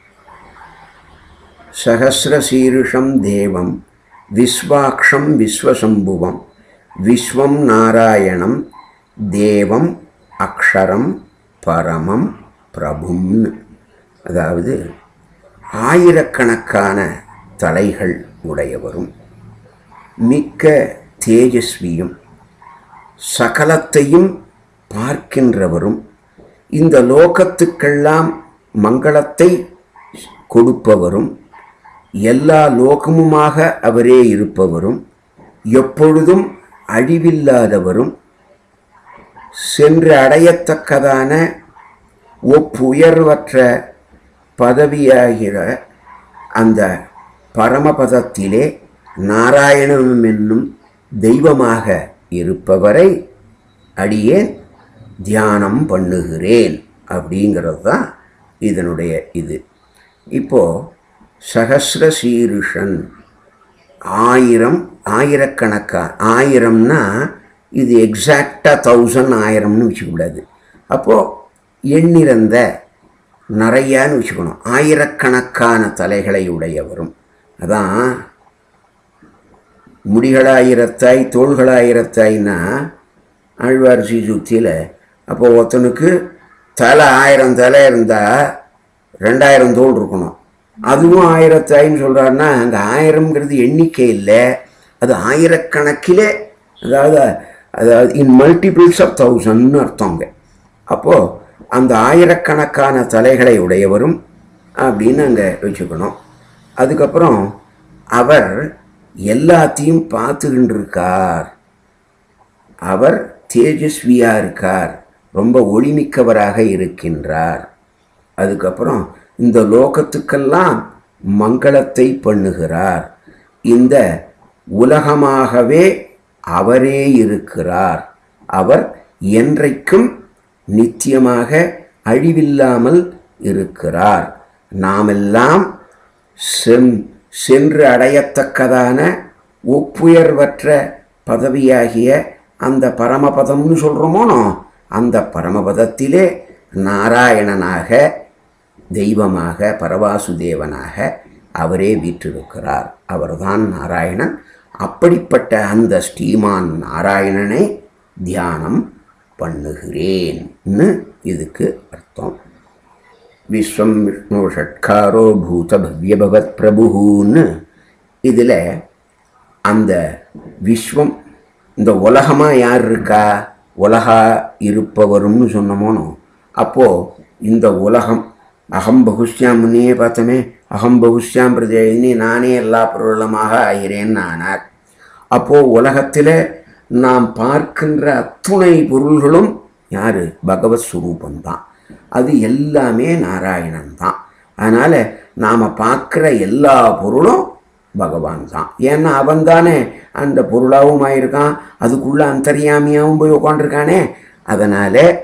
சகசிர சீருஷம் தேவம் விஸ்வாக்ஷம் விஸ்வசம்புவம் விஸ்வம் நாராயணம் தேவம் அக்ஷரம் பரமம் பிரபும்னு அதாவது ஆயிரக்கணக்கான தலைகள் உடையவரும் மிக்க தேஜஸ்வியும் சகலத்தையும் பார்க்கின்றவரும் இந்த லோகத்துக்கெல்லாம் மங்களத்தை கொடுப்பவரும் எல்லா லோகமுமாக அவரே இருப்பவரும் எப்பொழுதும் அழிவில்லாதவரும் சென்று அடையத்தக்கதான ஒப்புயர்வற்ற பதவியாகிற அந்த பரமபதத்திலே நாராயணனும் என்னும் தெய்வமாக இருப்பவரை அடியேன் தியானம் பண்ணுகிறேன் அப்படிங்கிறது தான் இதனுடைய இது இப்போது சகசிர சீருஷன் ஆயிரம் ஆயிரக்கணக்கா ஆயிரம்னா இது எக்ஸாக்டாக தௌசண்ட் ஆயிரம்னு வச்சுக்கூடாது அப்போது எண்ணிறந்த நிறையான்னு வச்சுக்கணும் ஆயிரக்கணக்கான தலைகளை உடையவரும் அதான் முடிகளாயிரத்தாய் தோள்களாயிரத்தாய்னா ஆழ்வார் சீசுக்தியில் அப்போ ஒருத்தனுக்கு தலை ஆயிரம் தலை இருந்தால் ரெண்டாயிரம் தோல் இருக்கணும் அதுவும் ஆயிரத்தாயின்னு சொல்கிறாருன்னா அந்த ஆயிரம்ங்கிறது எண்ணிக்கை இல்லை அது ஆயிரக்கணக்கிலே அதாவது அதாவது இன் மல்டிபிள்ஸ் ஆஃப் தௌசண்ட்னு அர்த்தங்க அப்போது அந்த ஆயிரக்கணக்கான தலைகளை உடையவரும் அப்படின்னு அங்கே வச்சுக்கணும் அதுக்கப்புறம் அவர் எல்லாத்தையும் பார்த்துக்கிட்டு இருக்கார் அவர் தேஜஸ்வியாக இருக்கார் ரொம்ப ஒளிமிக்கவராக இருக்கின்றார் அதுக்கப்புறம் இந்த லோகத்துக்கெல்லாம் மங்களத்தை பண்ணுகிறார் இந்த உலகமாகவே அவரே இருக்கிறார் அவர் என்றைக்கும் நித்தியமாக அழிவில்லாமல் இருக்கிறார் நாமெல்லாம் செம் சென்று அடையத்தக்கதான ஒப்புயர்வற்ற பதவியாகிய அந்த பரமபதம்னு சொல்கிறோமோனோ அந்த பரமபதத்திலே நாராயணனாக தெய்வமாக பரவாசுதேவனாக அவரே வீற்றிருக்கிறார் அவர்தான் நாராயணன் அப்படிப்பட்ட அந்த ஸ்ரீமான் நாராயணனை தியானம் பண்ணுகிறேன்னு இதுக்கு அர்த்தம் விஸ்வம் விஷ்ணு ஷட்காரோ பூத பவ்யபவத் பிரபுன்னு இதில் அந்த விஸ்வம் இந்த உலகமாக யார் இருக்கா உலகா இருப்பவரும்னு சொன்னமோனோ அப்போது இந்த உலகம் அகம் பகுஷ்யாம் முன்னையே பார்த்தோமே அகம் பகுஷ்யாம் பிரஜயினி நானே எல்லா பொருளமாக ஆகிறேன்னு ஆனார் அப்போது உலகத்தில் நாம் பார்க்கின்ற அத்துணை பொருள்களும் யார் பகவத் சுரூபந்தான் அது எல்லாமே நாராயணன் தான் அதனால் நாம் பார்க்குற எல்லா பொருளும் பகவான் தான் ஏன்னா அவன் தானே அந்த பொருளாகவும் ஆயிருக்கான் அதுக்குள்ளே அந்தரியாமியாகவும் போய் உட்காண்டிருக்கானே அதனால்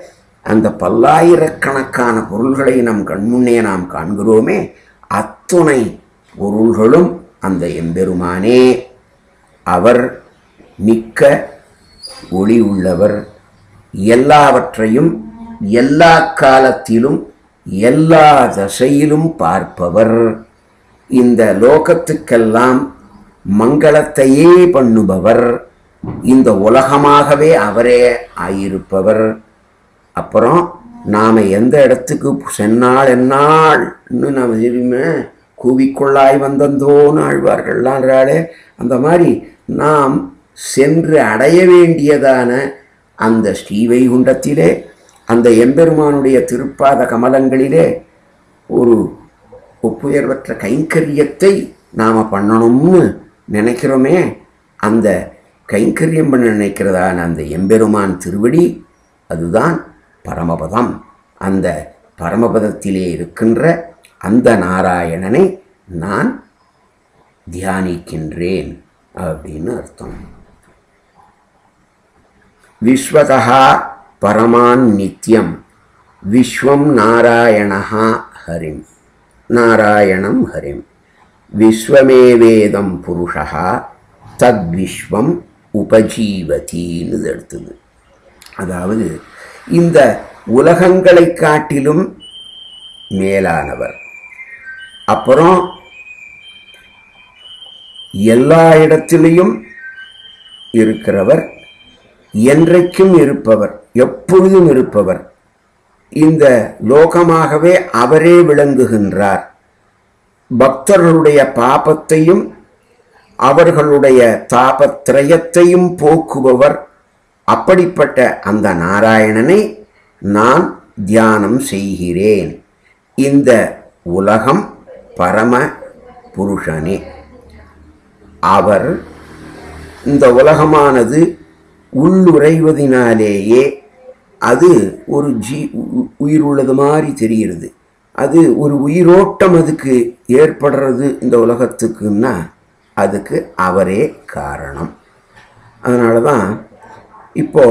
அந்த பல்லாயிரக்கணக்கான பொருள்களை நம் கண்முன்னே நாம் காண்கிறோமே அத்துணை பொருள்களும் அந்த எம்பெருமானே அவர் மிக்க ஒளி உள்ளவர் எல்லாவற்றையும் எல்லா காலத்திலும் எல்லா தசையிலும் பார்ப்பவர் இந்த லோகத்துக்கெல்லாம் மங்களத்தையே பண்ணுபவர் இந்த உலகமாகவே அவரே ஆயிருப்பவர் அப்புறம் நாம் எந்த இடத்துக்கு சென்னால் என்னாள்னு நாம் தெரியுமே கூவிக்கொள்ளாய் வந்தந்தோன்னு ஆழ்வார்கள்லான்றாலே அந்த மாதிரி நாம் சென்று அடைய வேண்டியதான அந்த ஸ்ரீவைகுண்டத்திலே அந்த எம்பெருமானுடைய திருப்பாத கமலங்களிலே ஒரு ஒப்புயர்வற்ற கைங்கரியத்தை நாம் பண்ணணும்னு நினைக்கிறோமே அந்த கைங்கரியம் பண்ண நினைக்கிறதான அந்த எம்பெருமான் திருவடி அதுதான் பரமபதம் அந்த பரமபதத்திலே இருக்கின்ற அந்த நாராயணனை நான் தியானிக்கின்றேன் அப்படின்னு அர்த்தம் விஸ்வதா பரமான் நித்யம் விஸ்வம் நாராயணா ஹரிம் நாராயணம் ஹரிம் விஸ்வமேவேதம் புருஷா தத்விஸ்வம் உபஜீவதின்னு எடுத்தது அதாவது இந்த உலகங்களை காட்டிலும் மேலானவர் அப்புறம் எல்லா இடத்திலையும் இருக்கிறவர் என்றைக்கும் இருப்பவர் எப்பொழுதும் இருப்பவர் இந்த லோகமாகவே அவரே விளங்குகின்றார் பக்தர்களுடைய பாபத்தையும் அவர்களுடைய தாபத்திரயத்தையும் போக்குபவர் அப்படிப்பட்ட அந்த நாராயணனை நான் தியானம் செய்கிறேன் இந்த உலகம் பரம புருஷனே அவர் இந்த உலகமானது உள்ளுறைவதினாலேயே அது ஒரு ஜீ உ- உயிர் உள்ளது மாதிரி தெரிகிறது அது ஒரு உயிரோட்டம் அதுக்கு ஏற்படுறது இந்த உலகத்துக்குன்னா அதுக்கு அவரே காரணம் அதனால தான் இப்போ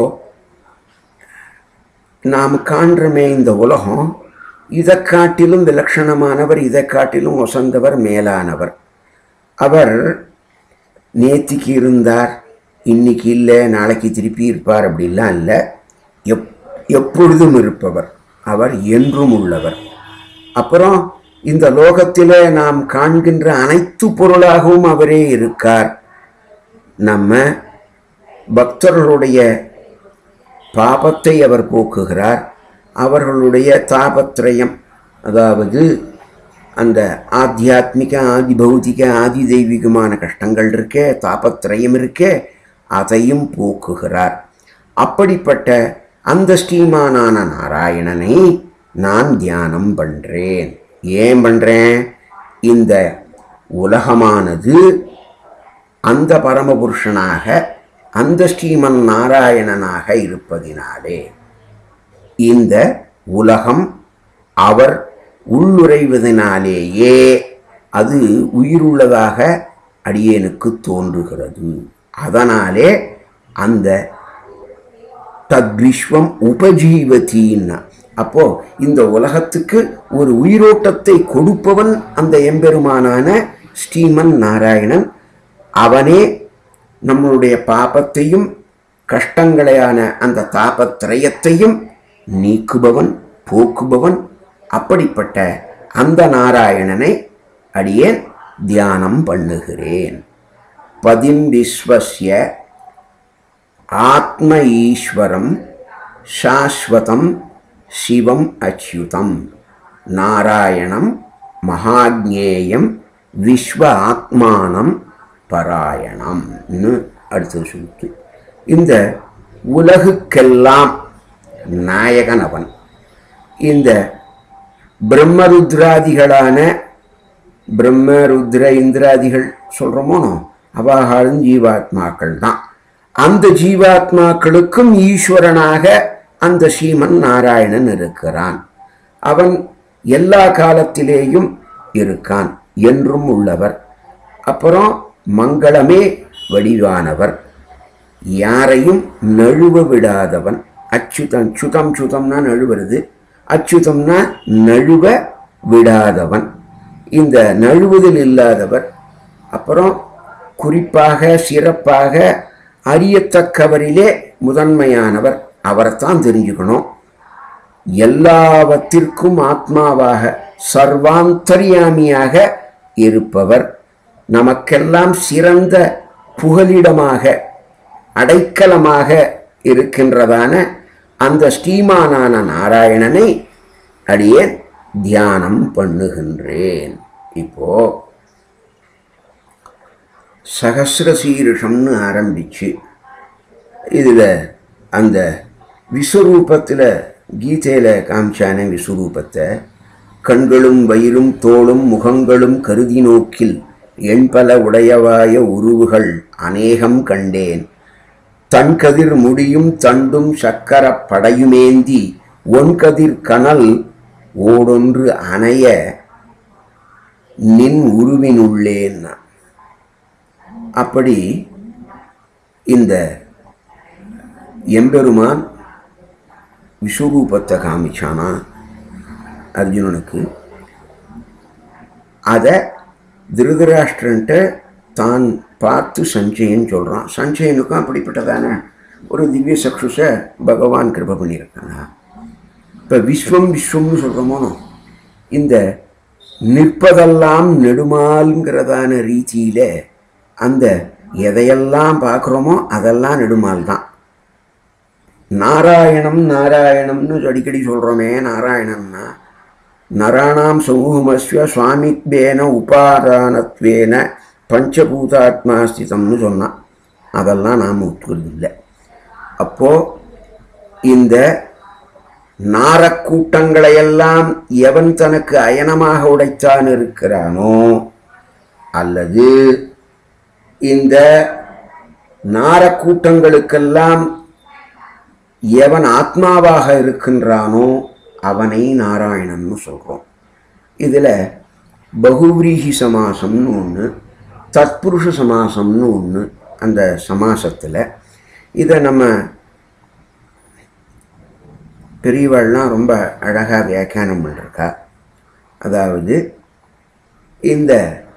நாம் காண்றமே இந்த உலகம் இதை காட்டிலும் விலட்சணமானவர் இதை காட்டிலும் ஒசந்தவர் மேலானவர் அவர் நேத்திக்கு இருந்தார் இன்னைக்கு இல்லை நாளைக்கு திருப்பி இருப்பார் அப்படிலாம் இல்லை எப் எப்பொழுதும் இருப்பவர் அவர் என்றும் உள்ளவர் அப்புறம் இந்த லோகத்திலே நாம் காண்கின்ற அனைத்து பொருளாகவும் அவரே இருக்கார் நம்ம பக்தர்களுடைய பாபத்தை அவர் போக்குகிறார் அவர்களுடைய தாபத்திரயம் அதாவது அந்த ஆத்தியாத்மிக ஆதி பௌதிக ஆதி தெய்வீகமான கஷ்டங்கள் இருக்கே தாபத்திரயம் இருக்கே அதையும் போக்குகிறார் அப்படிப்பட்ட அந்த ஸ்ரீமானான நாராயணனை நான் தியானம் பண்ணுறேன் ஏன் பண்ணுறேன் இந்த உலகமானது அந்த பரமபுருஷனாக அந்த ஸ்ரீமன் நாராயணனாக இருப்பதினாலே இந்த உலகம் அவர் உள்ளுறைவதனாலேயே அது உயிருள்ளதாக அடியேனுக்கு தோன்றுகிறது அதனாலே அந்த தத்விஸ்வம் உபஜீவதின்னா அப்போ இந்த உலகத்துக்கு ஒரு உயிரோட்டத்தை கொடுப்பவன் அந்த எம்பெருமானான ஸ்ரீமன் நாராயணன் அவனே நம்மளுடைய பாபத்தையும் கஷ்டங்களையான அந்த தாபத்திரயத்தையும் நீக்குபவன் போக்குபவன் அப்படிப்பட்ட அந்த நாராயணனை அடியேன் தியானம் பண்ணுகிறேன் பதிம் விஸ்வஸ்ய ஆத்ம ஈஸ்வரம் சாஸ்வதம் சிவம் அச்சுதம் நாராயணம் மகாஜ்ஞேயம் விஸ்வ ஆத்மானம் பராயணம்னு அடுத்தது சொல்லிட்டு இந்த உலகுக்கெல்லாம் நாயகன் அவன் இந்த பிரம்மருத்ராதிகளான பிரம்ம ருத்ர இந்திராதிகள் சொல்கிறோமோனோ அவாகாலும் ஜீவாத்மாக்கள் தான் அந்த ஜீவாத்மாக்களுக்கும் ஈஸ்வரனாக அந்த ஸ்ரீமன் நாராயணன் இருக்கிறான் அவன் எல்லா காலத்திலேயும் இருக்கான் என்றும் உள்ளவர் அப்புறம் மங்களமே வடிவானவர் யாரையும் நழுவ விடாதவன் அச்சுதம் சுதம் சுதம்னா நழுவுறது அச்சுதம்னா நழுவ விடாதவன் இந்த நழுவுதல் இல்லாதவர் அப்புறம் குறிப்பாக சிறப்பாக அறியத்தக்கவரிலே முதன்மையானவர் அவரைத்தான் தெரிஞ்சுக்கணும் எல்லாவற்றிற்கும் ஆத்மாவாக சர்வாந்தரியாமியாக இருப்பவர் நமக்கெல்லாம் சிறந்த புகலிடமாக அடைக்கலமாக இருக்கின்றதான அந்த ஸ்ரீமானான நாராயணனை அடியேன் தியானம் பண்ணுகின்றேன் இப்போ சகசிரசீருஷம்னு ஆரம்பிச்சு இதில் அந்த விஸ்வரூபத்தில் கீதையில் காமிச்சானே விஸ்வரூபத்தை கண்களும் வயிறும் தோளும் முகங்களும் கருதி நோக்கில் எண்பல உடையவாய உருவுகள் அநேகம் கண்டேன் தன்கதிர் முடியும் தண்டும் சக்கர படையுமேந்தி ஒன்கதிர் கனல் ஓடொன்று அணைய நின் உருவினுள்ளேன்னா அப்படி இந்த எம்பெருமான் விஸ்வரூபத்தை காமிச்சானா அர்ஜுனனுக்கு அதை திருதராஷ்டிரன்ட்ட தான் பார்த்து சஞ்சயன் சொல்கிறான் சஞ்சயனுக்கும் அப்படிப்பட்டதான ஒரு திவ்ய சக்ஷுஷை பகவான் கிருப பண்ணியிருக்காங்க இப்போ விஸ்வம் விஸ்வம்னு சொல்கிறோமோ இந்த நிற்பதெல்லாம் நெடுமால்ங்கிறதான ரீதியில் அந்த எதையெல்லாம் பார்க்குறோமோ அதெல்லாம் நெடுமால் தான் நாராயணம் நாராயணம்னு அடிக்கடி சொல்கிறோமே நாராயணம்னா நராணாம் சமூகமஸ்வ சுவாமித்வேன உபாதானத்வேன பஞ்சபூதாத்மா ஸ்திதம்னு சொன்னான் அதெல்லாம் நாம் ஒத்துக்கிறது இல்லை அப்போது இந்த நாரக்கூட்டங்களையெல்லாம் எவன் தனக்கு அயனமாக உடைத்தான் இருக்கிறானோ அல்லது இந்த நாரக்கூட்டங்களுக்கெல்லாம் எவன் ஆத்மாவாக இருக்கின்றானோ அவனை நாராயணன்னு சொல்கிறோம் இதில் பகுவிரீகி சமாசம்னு ஒன்று தத்புருஷ சமாசம்னு ஒன்று அந்த சமாசத்தில் இதை நம்ம பெரியவாள்லாம் ரொம்ப அழகாக வியாக்கியானம் பண்ணிருக்கா அதாவது இந்த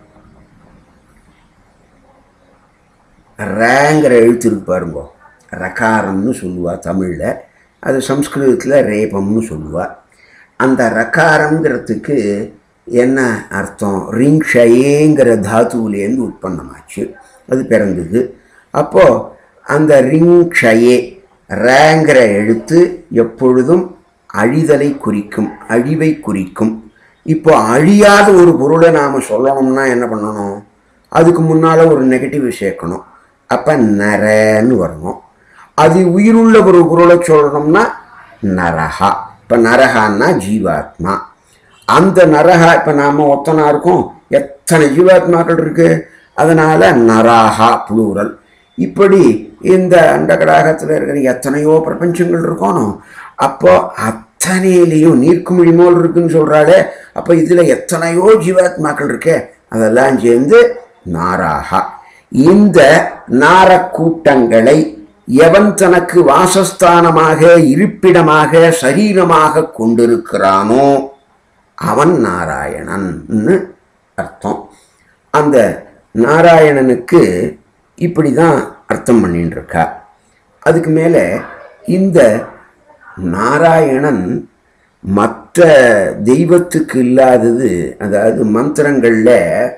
ரேங்கிற எழுத்து இருக்கு பாருங்க ரகாரம்னு சொல்லுவா தமிழில் அது சம்ஸ்கிருதத்தில் ரேபம்னு சொல்லுவா அந்த ரகாரங்கிறதுக்கு என்ன அர்த்தம் ரிங்ஷயேங்கிற தாத்துவிலேருந்து உற்பத்தமாச்சு அது பிறந்தது அப்போது அந்த ரிங்ஷயே ரேங்கிற எழுத்து எப்பொழுதும் அழிதலை குறிக்கும் அழிவை குறிக்கும் இப்போ அழியாத ஒரு பொருளை நாம் சொல்லணும்னா என்ன பண்ணணும் அதுக்கு முன்னால் ஒரு நெகட்டிவ் சேர்க்கணும் அப்போ நரன்னு வரணும் அது உயிருள்ள ஒரு பொருளை சொல்லணும்னா நரஹா இப்போ நரகான்னா ஜீவாத்மா அந்த நரகா இப்போ நாம் ஒத்தனா இருக்கோம் எத்தனை ஜீவாத்மாக்கள் இருக்கு அதனால நராகா ப்ளூரல் இப்படி இந்த அண்டகடாகத்தில் இருக்கிற எத்தனையோ பிரபஞ்சங்கள் இருக்கணும் அப்போ அத்தனையிலையும் நீர்க்குமிழி மோல் இருக்குன்னு சொல்கிறாளே அப்போ இதில் எத்தனையோ ஜீவாத்மாக்கள் இருக்கே அதெல்லாம் சேர்ந்து நாராகா இந்த நாரக்கூட்டங்களை எவன் தனக்கு வாசஸ்தானமாக இருப்பிடமாக சரீரமாக கொண்டிருக்கிறானோ அவன் நாராயணன்னு அர்த்தம் அந்த நாராயணனுக்கு இப்படி தான் அர்த்தம் பண்ணிட்டு இருக்கா அதுக்கு மேலே இந்த நாராயணன் மற்ற தெய்வத்துக்கு இல்லாதது அதாவது மந்திரங்களில்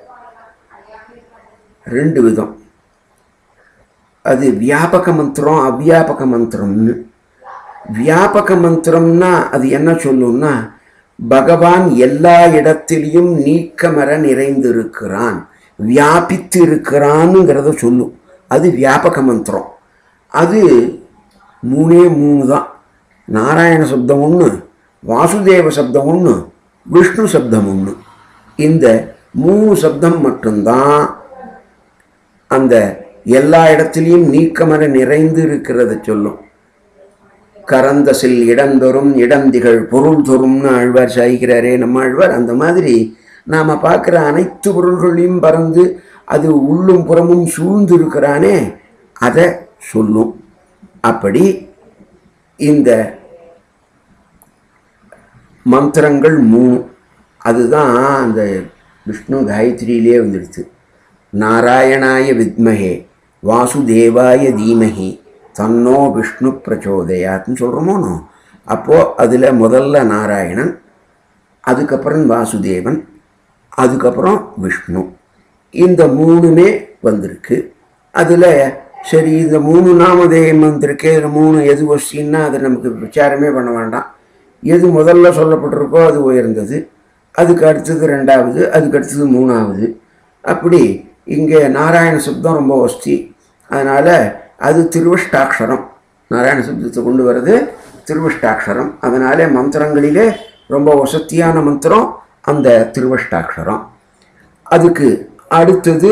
ரெண்டு விதம் அது வியாபக மந்திரம் அவ்வியாபக மந்திரம்னு வியாபக மந்திரம்னா அது என்ன சொல்லும்னா பகவான் எல்லா இடத்திலையும் நீக்கமர நிறைந்திருக்கிறான் வியாபித்து இருக்கிறான்ங்கிறத சொல்லும் அது வியாபக மந்திரம் அது மூணே மூணு தான் நாராயண சப்தம் ஒன்று வாசுதேவ சப்தம் ஒன்று விஷ்ணு சப்தம் ஒன்று இந்த மூணு சப்தம் மட்டும்தான் அந்த எல்லா இடத்துலையும் நீக்கமர நிறைந்து இருக்கிறத சொல்லும் கரந்த சில் இடந்தொரும் இடந்திகள் பொருள் தொறும்னு ஆழ்வார் சாய்கிறாரே நம்ம ஆழ்வார் அந்த மாதிரி நாம் பார்க்குற அனைத்து பொருள்களையும் பறந்து அது உள்ளும் புறமும் சூழ்ந்து இருக்கிறானே அதை சொல்லும் அப்படி இந்த மந்திரங்கள் மூணு அதுதான் அந்த விஷ்ணு காயத்ரியிலே வந்துடுச்சு நாராயணாய வித்மஹே வாசுதேவாய தீமஹி தன்னோ விஷ்ணு பிரச்சோதயாத்னு சொல்கிறோமோனோ அப்போது அதில் முதல்ல நாராயணன் அதுக்கப்புறம் வாசுதேவன் அதுக்கப்புறம் விஷ்ணு இந்த மூணுமே வந்திருக்கு அதில் சரி இந்த மூணு நாமதேயம் வந்திருக்கு இதில் மூணு எது வஸ்தின்னா அது நமக்கு விசாரமே பண்ண வேண்டாம் எது முதல்ல சொல்லப்பட்டிருக்கோ அது உயர்ந்தது அதுக்கு அடுத்தது ரெண்டாவது அதுக்கு அடுத்தது மூணாவது அப்படி இங்கே நாராயண சப்தம் ரொம்ப வஸ்தி அதனால் அது திருவஷ்டாட்சரம் நாராயண சப்தத்தை கொண்டு வர்றது திருவஷ்டாட்சரம் அதனாலே மந்திரங்களிலே ரொம்ப வசத்தியான மந்திரம் அந்த திருவஷ்டாட்சரம் அதுக்கு அடுத்தது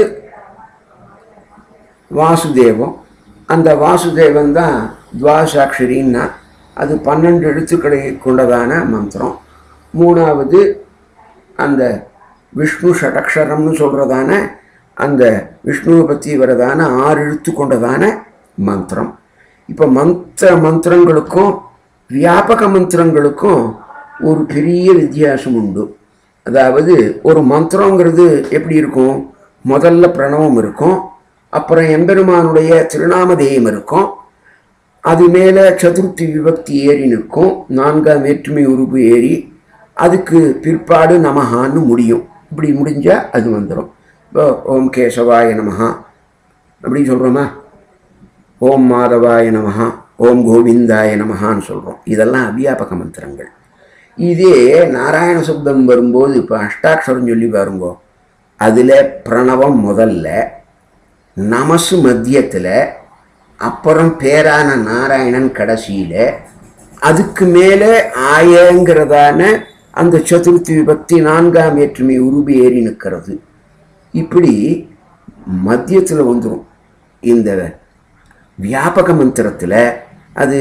வாசுதேவம் அந்த வாசுதேவன் தான் துவாசாட்சரின்னா அது பன்னெண்டு எழுத்துக்களை கொண்டதான மந்திரம் மூணாவது அந்த விஷ்ணு ஷடக்ஷரம்னு சொல்கிறதான அந்த விஷ்ணுவை பற்றி வரதான ஆறு எழுத்து கொண்டதான மந்திரம் இப்போ மந்திர மந்திரங்களுக்கும் வியாபக மந்திரங்களுக்கும் ஒரு பெரிய வித்தியாசம் உண்டு அதாவது ஒரு மந்திரங்கிறது எப்படி இருக்கும் முதல்ல பிரணவம் இருக்கும் அப்புறம் எம்பெருமானுடைய திருநாமதேயம் இருக்கும் அது மேலே சதுர்த்தி விபக்தி ஏறி நிற்கும் நான்காம் வேற்றுமை உருவு ஏறி அதுக்கு பிற்பாடு நமஹான்னு முடியும் இப்படி முடிஞ்சால் அது வந்துடும் இப்போ ஓம் கேசவாய நமஹா அப்படின்னு சொல்கிறோமா ஓம் மாதவாய நமஹா ஓம் கோவிந்தாய நமஹான்னு சொல்கிறோம் இதெல்லாம் அவ்யாபக மந்திரங்கள் இதே நாராயண சப்தம் வரும்போது இப்போ அஷ்டாட்சரம் சொல்லி பாருங்கோ அதில் பிரணவம் முதல்ல நமசு மத்தியத்தில் அப்புறம் பேரான நாராயணன் கடைசியில் அதுக்கு மேலே ஆயங்கிறதான அந்த சதுர்த்தி விபக்தி நான்காம் வேற்றுமை உருபி ஏறி நிற்கிறது இப்படி மத்தியத்தில் வந்துடும் இந்த வியாபக மந்திரத்தில் அது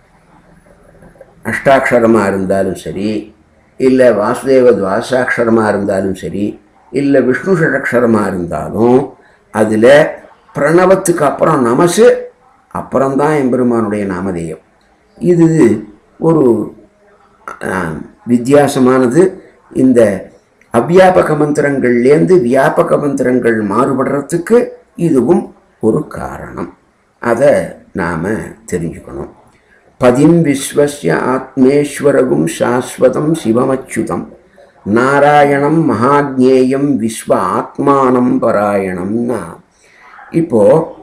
அஷ்டாட்சரமாக இருந்தாலும் சரி இல்லை வாசுதேவ துவாசாட்சரமாக இருந்தாலும் சரி இல்லை விஷ்ணு ஷடக்ஷரமாக இருந்தாலும் அதில் பிரணவத்துக்கு அப்புறம் நமசு அப்புறம்தான் எம்பெருமானுடைய நாமதேயம் இது ஒரு ஆஹ், வித்தியாசமானது இந்த அவ்யாபக மந்திரங்கள்லேருந்து வியாபக மந்திரங்கள் மாறுபடுறதுக்கு இதுவும் ஒரு காரணம் அதை நாம் தெரிஞ்சுக்கணும் பதிம் விஸ்வஸ்ய ஆத்மேஸ்வரகும் சாஸ்வதம் சிவமச்சுதம் நாராயணம் மகாஜ்ஞேயம் விஸ்வ ஆத்மானம் பராயணம்னா இப்போ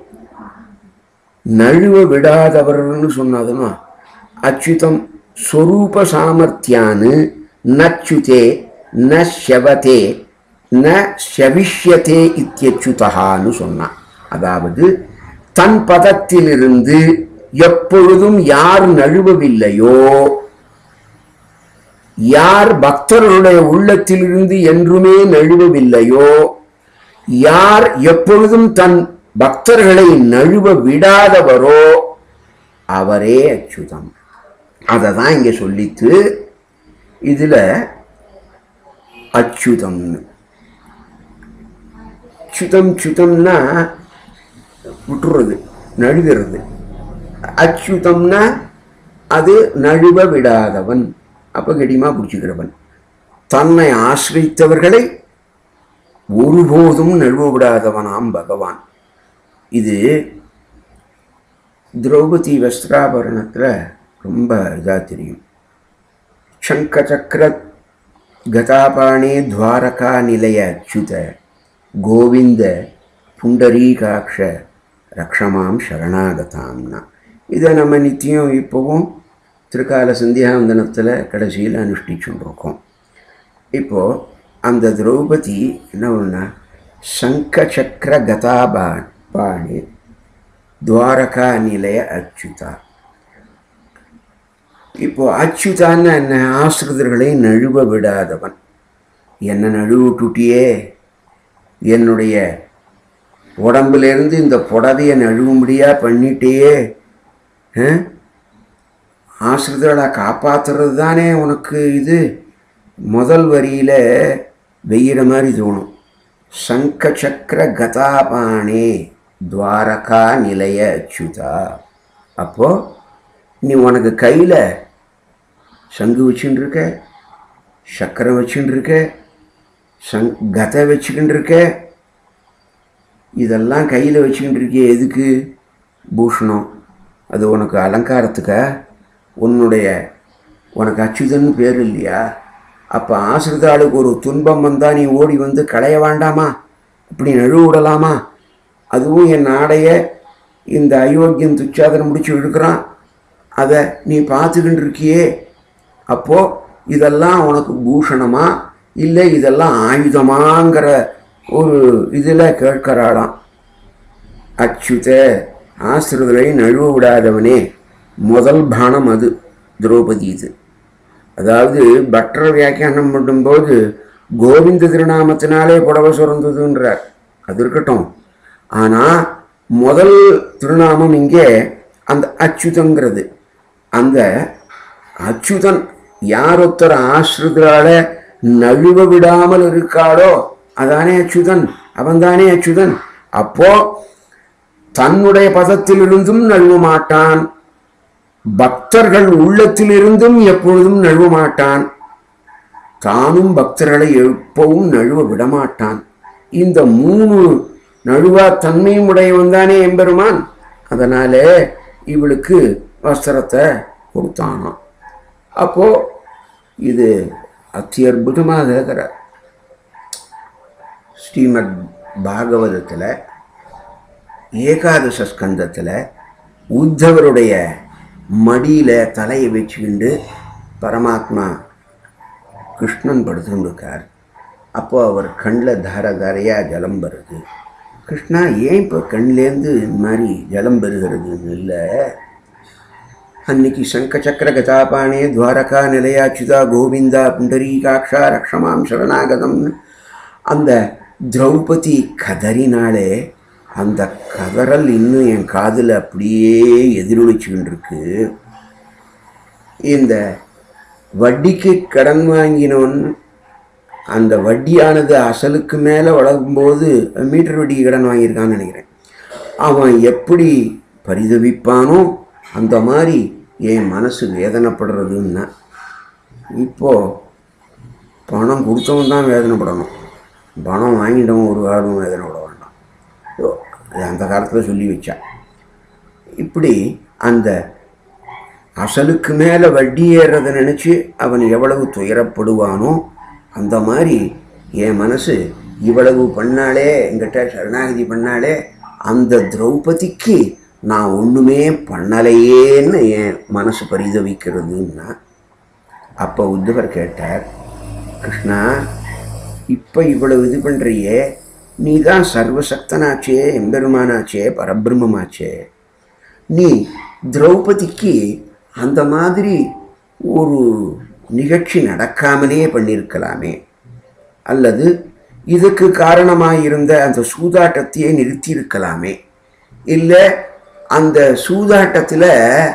நழுவ விடாதவர்னு சொன்னதுன்னா அச்சுதம் ஸ்வரூப சாமர்த்தியான்னு நச்சுதே ந ஷவதே ந ஷவிஷ்யதே இத்தியச்சுதகான்னு சொன்னான் அதாவது தன் பதத்திலிருந்து எப்பொழுதும் யார் நழுவவில்லையோ யார் பக்தர்களுடைய உள்ளத்திலிருந்து என்றுமே நழுவவில்லையோ யார் எப்பொழுதும் தன் பக்தர்களை நழுவ விடாதவரோ அவரே அச்சுதம் அதை தான் இங்கே சொல்லித்து இதில் அச்சுதம்னு சுதம் சுதம்னா விட்டுறது நழுகிறது அச்சுதம்னா அது நழுவ விடாதவன் அப்போ கெடிமா பிடிச்சிக்கிறவன் தன்னை ஆசிரித்தவர்களை ஒருபோதும் நழுவ விடாதவனாம் பகவான் இது திரௌபதி வஸ்திராபரணத்தில் ரொம்ப இதாக தெரியும் சங்க சக்கர கதாபாணே துவாரகா நிலைய அச்சுத கோவிந்த புண்டரீகாட்ச ரக்ஷமாம் சரணாகதாம்னா இதை நம்ம நித்தியம் இப்போவும் திருக்கால சந்தியாவந்தனத்தில் கடைசியில் அனுஷ்டிச்சுட்டு இருக்கோம் இப்போது அந்த திரௌபதி என்ன பண்ணா சங்க சக்கர கதாபா பாணி துவாரகா நிலைய அச்சுதா இப்போ அச்சுதான்னு என்ன ஆசிரிதர்களை நழுவ விடாதவன் என்ன நழுவிட்டுட்டியே என்னுடைய உடம்புலேருந்து இந்த புடவையை நழுவும்படியா பண்ணிட்டேயே ஆ? ஆசிரிதர்களை காப்பாற்றுறது தானே உனக்கு இது முதல் வரியில் வெய்யிற மாதிரி தோணும் சங்க சக்கர கதாபாணே துவாரகா நிலைய அச்சுதா அப்போ நீ உனக்கு கையில் சங்கு வச்சுன்னு இருக்க சக்கரம் வச்சுன்னு இருக்க சங் கதை வச்சுக்கிட்டு இருக்க இதெல்லாம் கையில் வச்சுக்கிட்டு இருக்கியே எதுக்கு பூஷணம் அது உனக்கு அலங்காரத்துக்கா உன்னுடைய உனக்கு அச்சுதன் பேர் இல்லையா அப்போ ஆசிரிதாளுக்கு ஒரு துன்பம் வந்தால் நீ ஓடி வந்து களைய வேண்டாமா இப்படி நழுவ விடலாமா அதுவும் என் ஆடைய இந்த அயோக்கியம் துச்சாதனை முடிச்சு இழுக்கிறான் அதை நீ பார்த்துக்கிட்டு இருக்கியே அப்போது இதெல்லாம் உனக்கு பூஷணமா இல்லை இதெல்லாம் ஆயுதமாங்கிற ஒரு இதில் கேட்கிறாளாம் அச்சுத ஆசிரிதரை நழுவ விடாதவனே முதல் பானம் அது திரௌபதி இது அதாவது பட்டர் வியாக்கியானம் பண்ணும்போது கோவிந்த திருநாமத்தினாலே புடவை சுரந்ததுன்றார் அது இருக்கட்டும் ஆனால் முதல் திருநாமம் இங்கே அந்த அச்சுதங்கிறது அந்த அச்சுதன் யார் ஒருத்தர் ஆசிரிதரால நழுவ விடாமல் இருக்காளோ அதானே அச்சுதன் அவன்தானே அச்சுதன் அப்போ தன்னுடைய பதத்திலிருந்தும் நழுவ மாட்டான் பக்தர்கள் உள்ளத்திலிருந்தும் எப்பொழுதும் நழுவ மாட்டான் தானும் பக்தர்களை எப்பவும் நழுவ விடமாட்டான் இந்த மூணு நழுவா தன்மையும் உடையவன் தானே எம்பெருமான் அதனாலே இவளுக்கு வஸ்திரத்தை கொடுத்தானாம் அப்போ இது அத்தியற்புதமாக இருக்கிறார் ஸ்ரீமத் பாகவதத்தில் ஏகாதச ஸ்கந்தத்தில் உத்தவருடைய மடியில் தலையை வச்சுக்கிண்டு பரமாத்மா கிருஷ்ணன் படுத்துருக்கார் அப்போ அவர் கண்ணில் தார தாரையாக ஜலம் வருது கிருஷ்ணா ஏன் இப்போ கண்லேருந்து இந்த மாதிரி ஜலம் பெறுகிறதுன்னு இல்லை அன்னைக்கு சங்க சக்கர கதாபானே துவாரகா நிலையாச்சுதா கோவிந்தா புண்டரீகாட்சா ரக்ஷமாம் சரணாகதம்னு அந்த திரௌபதி கதறினாலே அந்த கதறல் இன்னும் என் காதில் அப்படியே எதிரொலிச்சுக்கிட்டு இருக்கு இந்த வட்டிக்கு கடன் வாங்கினவன் அந்த வட்டியானது அசலுக்கு மேலே வளரும்போது மீட்டர் வட்டிக்கு கடன் வாங்கியிருக்கான்னு நினைக்கிறேன் அவன் எப்படி பரிதவிப்பானோ அந்த மாதிரி என் மனசு வேதனைப்படுறதுன்னா இப்போது பணம் கொடுத்தவன் தான் வேதனைப்படணும் பணம் வாங்கிட்டவன் ஒரு காலம் வேதனைப்பட வேண்டாம் ஓ, அது அந்த காலத்தில் சொல்லி வச்சா இப்படி அந்த அசலுக்கு மேலே வட்டி ஏறுறதை நினச்சி அவன் எவ்வளவு துயரப்படுவானோ அந்த மாதிரி என் மனசு இவ்வளவு பண்ணாலே எங்கிட்ட சரணாகதி பண்ணாலே அந்த திரௌபதிக்கு நான் ஒன்றுமே பண்ணலையேன்னு என் மனசு பரிதவிக்கிறதுன்னா அப்போ உத்தவர் கேட்டார் கிருஷ்ணா இப்போ இவ்வளவு இது பண்ணுறியே நீ தான் சர்வசக்தனாச்சே எம்பெருமானாச்சே பரபிரம்மமாச்சே நீ திரௌபதிக்கு அந்த மாதிரி ஒரு நிகழ்ச்சி நடக்காமலே பண்ணியிருக்கலாமே அல்லது இதுக்கு காரணமாயிருந்த அந்த சூதாட்டத்தையே நிறுத்தியிருக்கலாமே இல்லை அந்த சூதாட்டத்தில்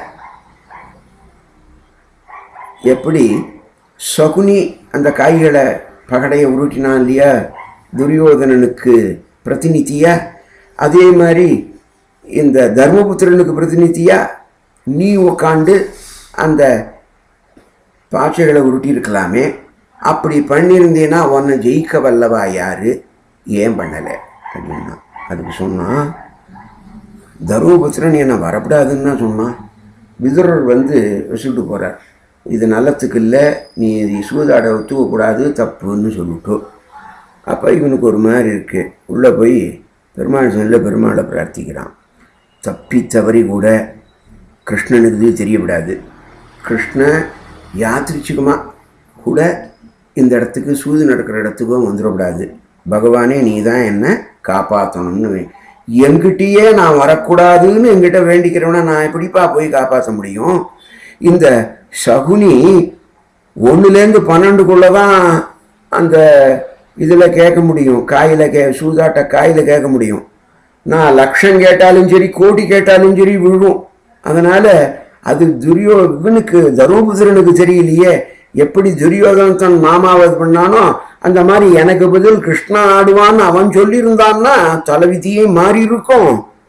எப்படி சகுனி அந்த காய்களை பகடையை உருட்டினான் இல்லையா துரியோதனனுக்கு பிரதிநிதியா அதே மாதிரி இந்த தர்மபுத்திரனுக்கு பிரதிநிதியா நீ உக்காண்டு அந்த பாச்சைகளை உருட்டியிருக்கலாமே அப்படி பண்ணியிருந்தேன்னா உன்னை ஜெயிக்க வல்லவா யாரு ஏன் பண்ணலை அப்படின்னா அதுக்கு சொன்னான் தருமபுத்திரன் என்னை வரக்கூடாதுன்னு தான் சொன்னான் விதுரர் வந்து வச்சுட்டு போகிறார் இது நல்லத்துக்கு இல்லை நீ இது சூதாட ஒத்துக்கக்கூடாது தப்புன்னு சொல்லிட்டு அப்போ இவனுக்கு ஒரு மாதிரி இருக்கு உள்ளே போய் பெருமாள் சொல்ல பெருமாளை பிரார்த்திக்கிறான் தப்பி தவறி கூட கிருஷ்ணனுக்கு இது தெரியவிடாது கிருஷ்ணன் யாத்திரிச்சுக்குமா கூட இந்த இடத்துக்கு சூது நடக்கிற இடத்துக்கும் வந்துடக்கூடாது பகவானே நீ தான் என்னை காப்பாற்றணும்னு வே- என்கிட்டயே நான் வரக்கூடாதுன்னு என்கிட்ட வேண்டிக்கிறவனை நான் எப்படிப்பா போய் காப்பாற்ற முடியும் இந்த சகுனி ஒன்றுலேருந்து பன்னெண்டுக்குள்ளே தான் அந்த இதில் கேட்க முடியும் காயில் கே சூதாட்ட காயில் கேட்க முடியும் நான் லட்சம் கேட்டாலும் சரி கோடி கேட்டாலும் சரி விழும் அதனால் அது துரியோ இவனுக்கு தருமபுத்திரனுக்கு தெரியலையே எப்படி துரியோதனன் தன் மாமாவது பண்ணானோ அந்த மாதிரி எனக்கு பதில் கிருஷ்ணா ஆடுவான்னு அவன் சொல்லியிருந்தான்னா தலைவிதியே மாறி இருக்கும்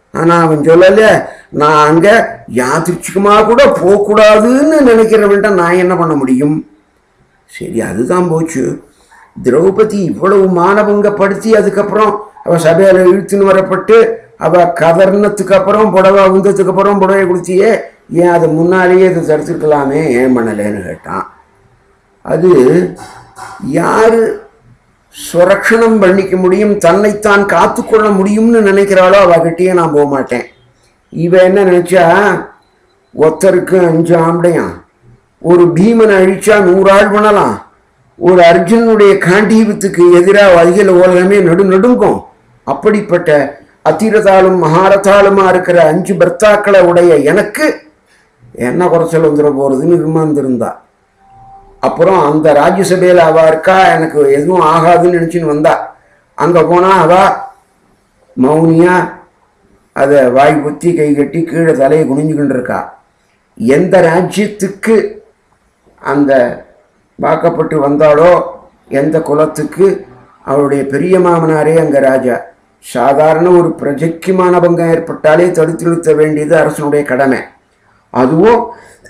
ஆனால் அவன் சொல்லல நான் அங்கே யாதிர்ச்சிகமாக கூட போகக்கூடாதுன்னு நினைக்கிறவன்ட்ட நான் என்ன பண்ண முடியும் சரி அதுதான் போச்சு திரௌபதி இவ்வளவு மானபங்கப்படுத்தி அதுக்கப்புறம் அவ சபையில் இழுத்துன்னு வரப்பட்டு அவ கதர்னத்துக்கு அப்புறம் புடவை உந்தத்துக்கு அப்புறம் புடவை கொடுத்தியே ஏன் அதை முன்னாலேயே இதை தடுத்துருக்கலாமே ஏன் பண்ணலைன்னு கேட்டான் அது யார் சுரக்ஷணம் பண்ணிக்க முடியும் தன்னைத்தான் காத்துக்கொள்ள முடியும்னு நினைக்கிறாளோ அவகிட்டயே நான் போக மாட்டேன் இவ என்ன நினைச்சா ஒருத்தருக்கு அஞ்சு ஆம்படையான் ஒரு பீமனை அழிச்சா நூறு ஆள் பண்ணலாம் ஒரு அர்ஜுனுடைய காண்டீபத்துக்கு எதிராக அகில உலகமே நடு நடுங்கும் அப்படிப்பட்ட அத்திரதாலும் மகாரதாலுமா இருக்கிற அஞ்சு பர்த்தாக்களை உடைய எனக்கு என்ன குறைச்சல் வந்துட போறதுன்னு விமாந்திருந்தா அப்புறம் அந்த ராஜ்யசபையில் அவ இருக்கா எனக்கு எதுவும் ஆகாதுன்னு நினச்சின்னு வந்தா அங்கே போனால் அவ மௌனியா அதை வாய் பொத்தி கை கட்டி கீழே தலையை குனிஞ்சுக்கிட்டு இருக்கா எந்த ராஜ்யத்துக்கு அந்த வாக்கப்பட்டு வந்தாளோ எந்த குலத்துக்கு அவருடைய பெரிய மாமனாரே அங்கே ராஜா சாதாரண ஒரு பிரஜைக்கு மானபங்கம் ஏற்பட்டாலே தடுத்து நிறுத்த வேண்டியது அரசனுடைய கடமை அதுவும்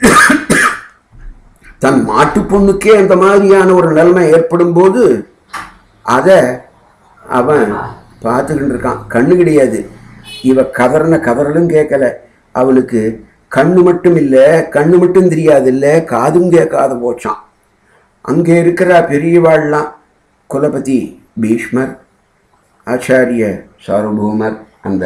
தன் மாட்டு பொண்ணுக்கே அந்த மாதிரியான ஒரு நிலைமை ஏற்படும் போது அதை அவன் பார்த்துக்கிட்டு இருக்கான் கண்ணு கிடையாது இவ கதறின கதறலும் கேட்கல அவளுக்கு கண்ணு மட்டும் இல்லை கண்ணு மட்டும் தெரியாது இல்லை காதும் கேட்காத போச்சான் அங்கே இருக்கிற பெரியவாள்லாம் குலபதி பீஷ்மர் ஆச்சாரிய சார்வபௌமர் அந்த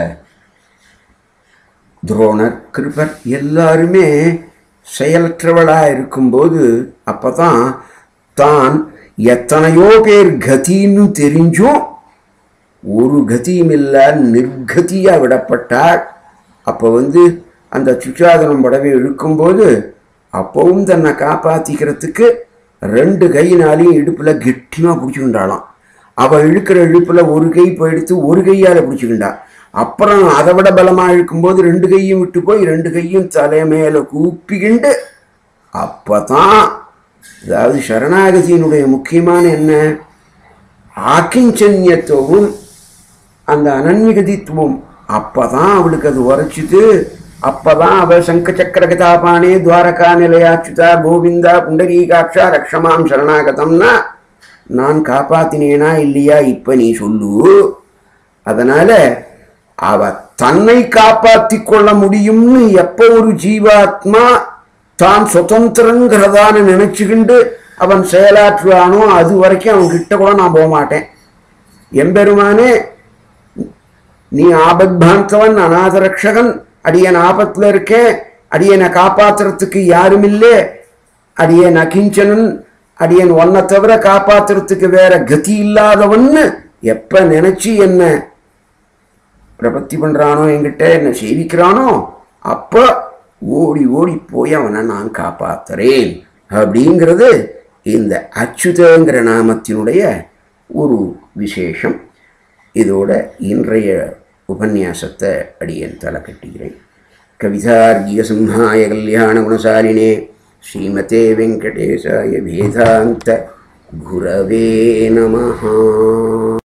துரோணர் கிருபர் எல்லாருமே செயலற்றவளாக இருக்கும்போது அப்போ தான் தான் எத்தனையோ பேர் கதின்னு தெரிஞ்சும் ஒரு கதியும் இல்லை நிர்கதியாக விடப்பட்டாள் அப்போ வந்து அந்த சுச்சாதனம் படவை இழுக்கும்போது அப்போவும் தன்னை காப்பாற்றிக்கிறதுக்கு ரெண்டு கையினாலையும் இடுப்பில் கெட்டியமாக பிடிச்சிக்கிண்டாளாம் அவள் இழுக்கிற இழுப்பில் ஒரு கை போயிடுத்து ஒரு கையால் பிடிச்சிக்கிண்டா அப்புறம் அதை விட பலமாக இழுக்கும்போது ரெண்டு கையும் விட்டு போய் ரெண்டு கையும் தலை மேலே கூப்பிக்கிண்டு அப்போ தான் அதாவது சரணாகதியினுடைய முக்கியமான என்ன ஆக்கிஞ்சன்யத்துவம் அந்த அனன்யகதித்துவம் அப்பதான் அவளுக்கு அது உரைச்சிது அப்பதான் அவ சங்க சக்கர கதாபானே துவாரகா நிலையாச்சுதா கோவிந்தா புண்டரீகாட்சா ரக்ஷமாம் சரணாகதம்னா நான் காப்பாத்தினேனா இல்லையா இப்ப நீ சொல்லு அதனால அவ தன்னை காப்பாத்தி கொள்ள முடியும்னு எப்ப ஒரு ஜீவாத்மா தான் சுதந்திரங்கிறதான்னு நினைச்சுக்கிண்டு அவன் செயலாற்றுவானோ அது வரைக்கும் அவன் கிட்ட கூட நான் போக மாட்டேன் எம்பெருமானே நீ ஆபத்பாந்தவன் அநாத ரக்ஷகன் அடியன் ஆபத்தில் இருக்கேன் அடியனை காப்பாத்துறதுக்கு யாரும் இல்லை அடியன் அகிஞ்சனன் அடியன் ஒன்னை தவிர காப்பாத்துறதுக்கு வேற கதி இல்லாதவன்னு எப்ப நினைச்சு என்ன பிரபத்தி பண்றானோ என்கிட்ட என்ன சேவிக்கிறானோ அப்ப ஓடி ஓடி போய் அவனை நான் காப்பாத்துறேன் அப்படிங்கிறது இந்த அச்சுதங்கிற நாமத்தினுடைய ஒரு விசேஷம் இதோட இன்றைய உபன்யாசத்தை அடியேன் தலை கட்டுகிறேன் கவிதார்கிய சிம்ஹாய கல்யாண குணசாலினே ஸ்ரீமதே வெங்கடேசாய வேதாந்த குரவே நமஹா